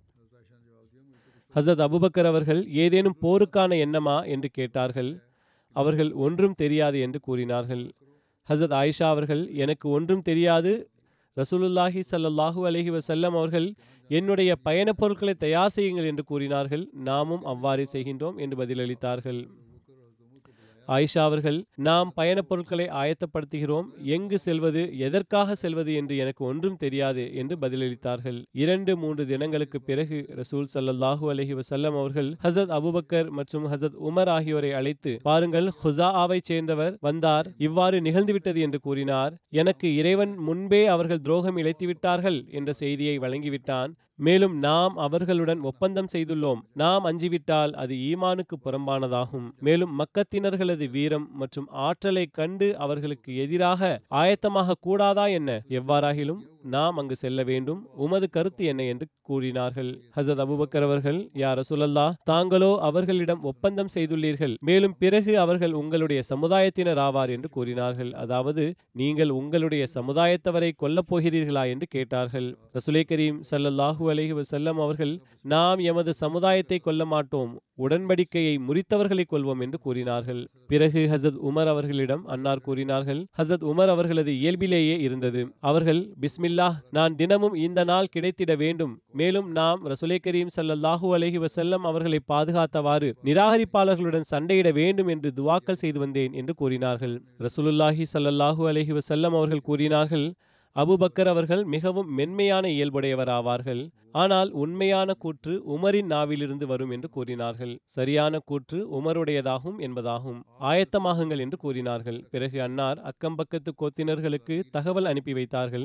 ஹசரத் அபுபக்கர் அவர்கள் ஏதேனும் போருக்கான எண்ணமா என்று கேட்டார்கள் அவர்கள் ஒன்றும் தெரியாது என்று கூறினார்கள் ஹசரத் ஆயிஷா அவர்கள் எனக்கு ஒன்றும் தெரியாது ரசூலுல்லாஹி சல்லல்லாஹு அலஹி வசல்லம் அவர்கள் என்னுடைய பயணப் பொருட்களை தயார் செய்யுங்கள் என்று கூறினார்கள் நாமும் அவ்வாறே செய்கின்றோம் என்று பதிலளித்தார்கள் ஆயிஷா அவர்கள் நாம் பயணப் பொருட்களை ஆயத்தப்படுத்துகிறோம் எங்கு செல்வது எதற்காக செல்வது என்று எனக்கு ஒன்றும் தெரியாது என்று பதிலளித்தார்கள் இரண்டு மூன்று தினங்களுக்கு பிறகு ரசூல் சல்லல்லாஹூ அலஹி வசல்லம் அவர்கள் ஹசரத் அபுபக்கர் மற்றும் ஹசரத் உமர் ஆகியோரை அழைத்து பாருங்கள் ஹுசாஆவை சேர்ந்தவர் வந்தார் இவ்வாறு நிகழ்ந்துவிட்டது என்று கூறினார் எனக்கு இறைவன் முன்பே அவர்கள் துரோகம் இழைத்து விட்டார்கள் என்ற செய்தியை வழங்கிவிட்டான் மேலும் நாம் அவர்களுடன் ஒப்பந்தம் செய்துள்ளோம் நாம் அஞ்சிவிட்டால் அது ஈமானுக்கு புறம்பானதாகும் மேலும் மக்கத்தினர்களது வீரம் மற்றும் ஆற்றலை கண்டு அவர்களுக்கு எதிராக ஆயத்தமாக கூடாதா என்ன எவ்வாறாகிலும் நாம் அங்கு செல்ல வேண்டும் உமது கருத்து என்ன என்று கூறினார்கள் ஹசரத் அபுபக்கர் அவர்கள் யார் ரசூலல்லா தாங்களோ அவர்களிடம் ஒப்பந்தம் செய்துள்ளீர்கள் மேலும் பிறகு அவர்கள் உங்களுடைய சமுதாயத்தினர் ஆவார் என்று கூறினார்கள் அதாவது நீங்கள் உங்களுடைய சமுதாயத்தவரை கொல்லப் போகிறீர்களா என்று கேட்டார்கள் ரசுலே கரீம் சல்லல்லாஹூ அலஹி வசல்லம் அவர்கள் நாம் எமது சமுதாயத்தை கொல்ல மாட்டோம் உடன்படிக்கையை முறித்தவர்களை கொள்வோம் என்று கூறினார்கள் பிறகு ஹசத் உமர் அவர்களிடம் அன்னார் கூறினார்கள் ஹசத் உமர் அவர்களது இயல்பிலேயே இருந்தது அவர்கள் பிஸ்மில்லா நான் தினமும் இந்த நாள் கிடைத்திட வேண்டும் மேலும் நாம் ரசுலே கரீம் சல்லல்லாஹூ அலஹி வசல்லம் அவர்களை பாதுகாத்தவாறு நிராகரிப்பாளர்களுடன் சண்டையிட வேண்டும் என்று துவாக்கல் செய்து வந்தேன் என்று கூறினார்கள் ரசூலுல்லாஹி சல்லல்லாஹூ அலஹி வசல்லம் அவர்கள் கூறினார்கள் அபுபக்கர் அவர்கள் மிகவும் மென்மையான இயல்புடையவர் ஆவார்கள் ஆனால் உண்மையான கூற்று உமரின் நாவிலிருந்து வரும் என்று கூறினார்கள் சரியான கூற்று உமருடையதாகும் என்பதாகும் ஆயத்தமாகுங்கள் என்று கூறினார்கள் பிறகு அன்னார் அக்கம்பக்கத்து கோத்தினர்களுக்கு தகவல் அனுப்பி வைத்தார்கள்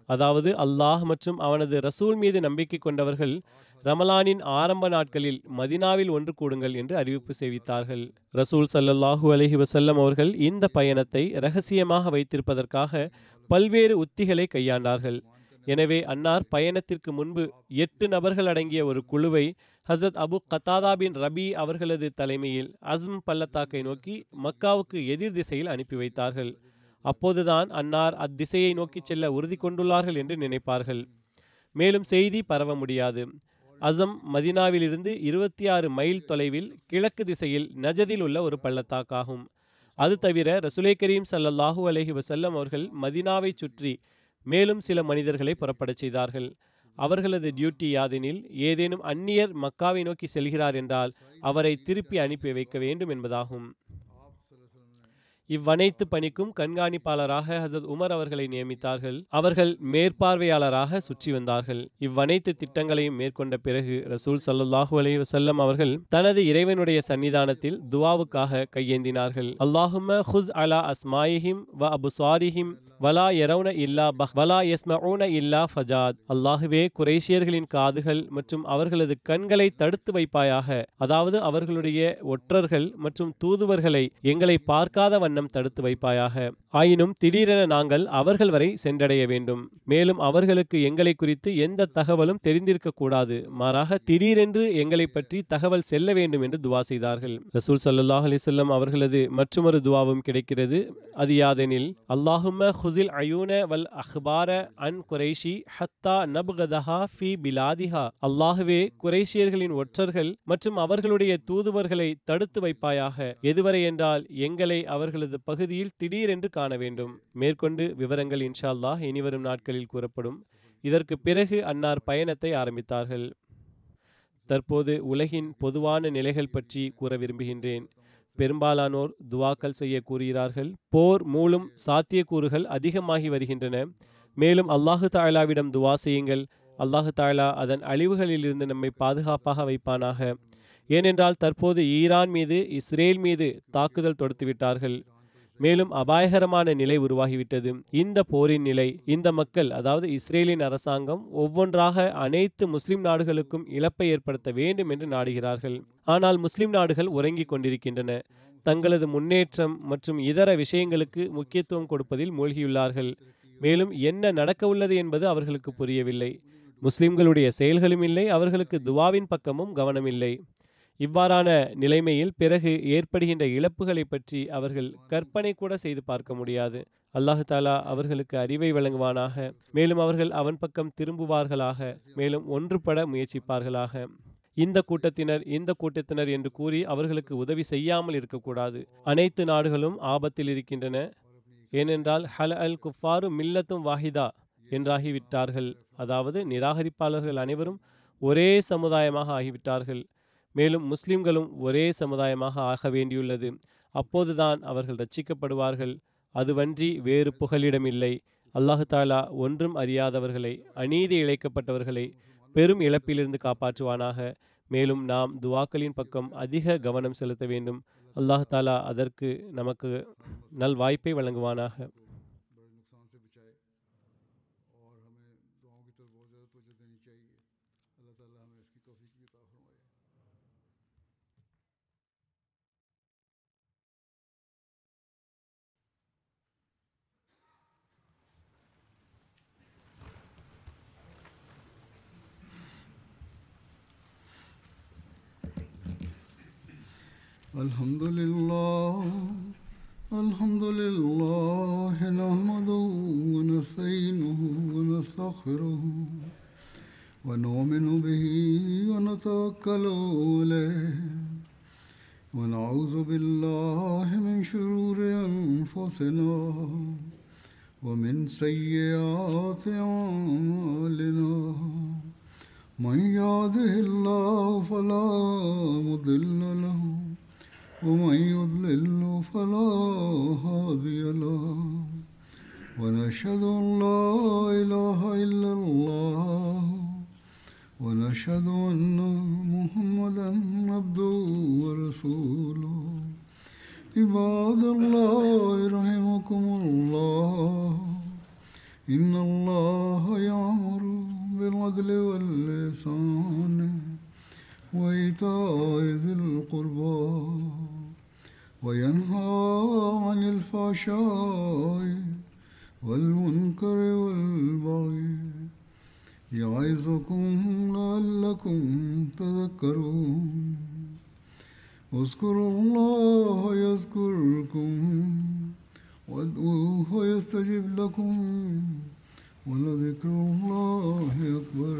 அதாவது அல்லாஹ் மற்றும் அவனது ரசூல் மீது நம்பிக்கை கொண்டவர்கள் ரமலானின் ஆரம்ப நாட்களில் மதினாவில் ஒன்று கூடுங்கள் என்று அறிவிப்பு செய்வித்தார்கள் ரசூல் சல்லல்லாஹூ அலஹி வசல்லம் அவர்கள் இந்த பயணத்தை ரகசியமாக வைத்திருப்பதற்காக பல்வேறு உத்திகளை கையாண்டார்கள் எனவே அன்னார் பயணத்திற்கு முன்பு எட்டு நபர்கள் அடங்கிய ஒரு குழுவை ஹசரத் அபு கத்தாதா பின் ரபி அவர்களது தலைமையில் அஸ்ம் பள்ளத்தாக்கை நோக்கி மக்காவுக்கு எதிர் திசையில் அனுப்பி வைத்தார்கள் அப்போதுதான் அன்னார் அத்திசையை நோக்கி செல்ல உறுதி கொண்டுள்ளார்கள் என்று நினைப்பார்கள் மேலும் செய்தி பரவ முடியாது அசம் மதினாவிலிருந்து இருபத்தி ஆறு மைல் தொலைவில் கிழக்கு திசையில் நஜதில் உள்ள ஒரு பள்ளத்தாக்காகும் அது தவிர ரசுலே கரீம் சல்லல்லாஹூ அலஹி வசல்லம் அவர்கள் மதினாவை சுற்றி மேலும் சில மனிதர்களை புறப்படச் செய்தார்கள் அவர்களது டியூட்டி யாதெனில் ஏதேனும் அந்நியர் மக்காவை நோக்கி செல்கிறார் என்றால் அவரை திருப்பி அனுப்பி வைக்க வேண்டும் என்பதாகும் இவ்வனைத்து பணிக்கும் கண்காணிப்பாளராக ஹசரத் உமர் அவர்களை நியமித்தார்கள் அவர்கள் மேற்பார்வையாளராக சுற்றி வந்தார்கள் இவ்வனைத்து திட்டங்களையும் மேற்கொண்ட பிறகு ரசூல் சல்லாஹூ அலி வசல்லம் அவர்கள் தனது இறைவனுடைய சன்னிதானத்தில் துவாவுக்காக கையேந்தினார்கள் அல்லாஹும ஹுஸ் அலா அஸ்மாயிஹிம் வ அபுஸ்வாரிஹிம் வலா எரவுன இல்லா பஹ் வலா எஸ்மஊன இல்லா ஃபஜாத் அல்லாஹுவே குரேஷியர்களின் காதுகள் மற்றும் அவர்களது கண்களை தடுத்து வைப்பாயாக அதாவது அவர்களுடைய ஒற்றர்கள் மற்றும் தூதுவர்களை எங்களை பார்க்காத வண்ணம் தடுத்து வைப்பாயாக ஆயினும் திடீரென நாங்கள் அவர்கள் வரை சென்றடைய வேண்டும் மேலும் அவர்களுக்கு எங்களை குறித்து எந்த தகவலும் தெரிந்திருக்க கூடாது மாறாக திடீரென்று எங்களை பற்றி தகவல் செல்ல வேண்டும் என்று துவா செய்தார்கள் ரசூல் சல்லாஹ் அலிசல்லம் அவர்களது மற்றொரு துவாவும் கிடைக்கிறது அது யாதெனில் அல்லாஹும ஹுசில் அயூன வல் அஹ்பார அன் குரைஷி ஹத்தா நப்கதஹா ஃபி பிலாதிஹா அல்லாஹுவே குரைஷியர்களின் ஒற்றர்கள் மற்றும் அவர்களுடைய தூதுவர்களை தடுத்து வைப்பாயாக எதுவரை என்றால் எங்களை அவர்களது பகுதியில் திடீரென்று காண வேண்டும் மேற்கொண்டு விவரங்கள் இன்ஷா அல்லாஹ் இனிவரும் நாட்களில் கூறப்படும் இதற்கு பிறகு அன்னார் பயணத்தை ஆரம்பித்தார்கள் தற்போது உலகின் பொதுவான நிலைகள் பற்றி கூற விரும்புகின்றேன் பெரும்பாலானோர் துவாக்கள் செய்ய கூறுகிறார்கள் போர் மூலம் சாத்தியக்கூறுகள் அதிகமாகி வருகின்றன மேலும் அல்லாஹு தாலாவிடம் துவா செய்யுங்கள் அல்லாஹு தாலா அதன் அழிவுகளிலிருந்து நம்மை பாதுகாப்பாக வைப்பானாக ஏனென்றால் தற்போது ஈரான் மீது இஸ்ரேல் மீது தாக்குதல் தொடுத்து விட்டார்கள் மேலும் அபாயகரமான நிலை உருவாகிவிட்டது இந்த போரின் நிலை இந்த மக்கள் அதாவது இஸ்ரேலின் அரசாங்கம் ஒவ்வொன்றாக அனைத்து முஸ்லிம் நாடுகளுக்கும் இழப்பை ஏற்படுத்த வேண்டும் என்று நாடுகிறார்கள் ஆனால் முஸ்லிம் நாடுகள் உறங்கிக் கொண்டிருக்கின்றன தங்களது முன்னேற்றம் மற்றும் இதர விஷயங்களுக்கு முக்கியத்துவம் கொடுப்பதில் மூழ்கியுள்ளார்கள் மேலும் என்ன நடக்க உள்ளது என்பது அவர்களுக்கு புரியவில்லை முஸ்லிம்களுடைய செயல்களும் இல்லை அவர்களுக்கு துவாவின் பக்கமும் கவனமில்லை இவ்வாறான நிலைமையில் பிறகு ஏற்படுகின்ற இழப்புகளை பற்றி அவர்கள் கற்பனை கூட செய்து பார்க்க முடியாது அல்லாஹு தாலா அவர்களுக்கு அறிவை வழங்குவானாக மேலும் அவர்கள் அவன் பக்கம் திரும்புவார்களாக மேலும் ஒன்றுபட முயற்சிப்பார்களாக இந்த கூட்டத்தினர் இந்த கூட்டத்தினர் என்று கூறி அவர்களுக்கு உதவி செய்யாமல் இருக்கக்கூடாது அனைத்து நாடுகளும் ஆபத்தில் இருக்கின்றன ஏனென்றால் ஹல அல் குஃபாரு மில்லத்தும் வாஹிதா என்றாகிவிட்டார்கள் அதாவது நிராகரிப்பாளர்கள் அனைவரும் ஒரே சமுதாயமாக ஆகிவிட்டார்கள் மேலும் முஸ்லிம்களும் ஒரே சமுதாயமாக ஆக வேண்டியுள்ளது அப்போதுதான் அவர்கள் ரட்சிக்கப்படுவார்கள் அதுவன்றி வேறு புகலிடமில்லை அல்லாஹு தாலா ஒன்றும் அறியாதவர்களை அநீதி இழைக்கப்பட்டவர்களை பெரும் இழப்பிலிருந்து காப்பாற்றுவானாக மேலும் நாம் துவாக்களின் பக்கம் அதிக கவனம் செலுத்த வேண்டும் அல்லாஹ் தாலா அதற்கு நமக்கு நல் வாய்ப்பை வழங்குவானாக बड़े नुकसान से बचाए और हमें दुआओं की तरफ बहुत ज़्यादा तवज्जो देनी चाहिए अल्लाह ताला हमें इसकी तौफीक भी अता फरमाए الحمد لله الحمد لله نحمده ونستعينه ونستغفره ونؤمن به ونتوكل عليه ونعوذ بالله من شرور أنفسنا ومن سيئات أعمالنا من يهده الله فلا مضل له ومن يضلل فلا هادي له ونشهد أن لا إله إلا الله ونشهد أن محمدا عبده ورسوله عباد الله رحمكم الله إن الله يأمر بالعدل واللسان وإيتاء ذي القربى وينهى عن الفحشاء والمنكر والبغي يعظكم لعلكم تذكرون اذكروا الله يذكركم وادعوه يستجب لكم ولذكر الله أكبر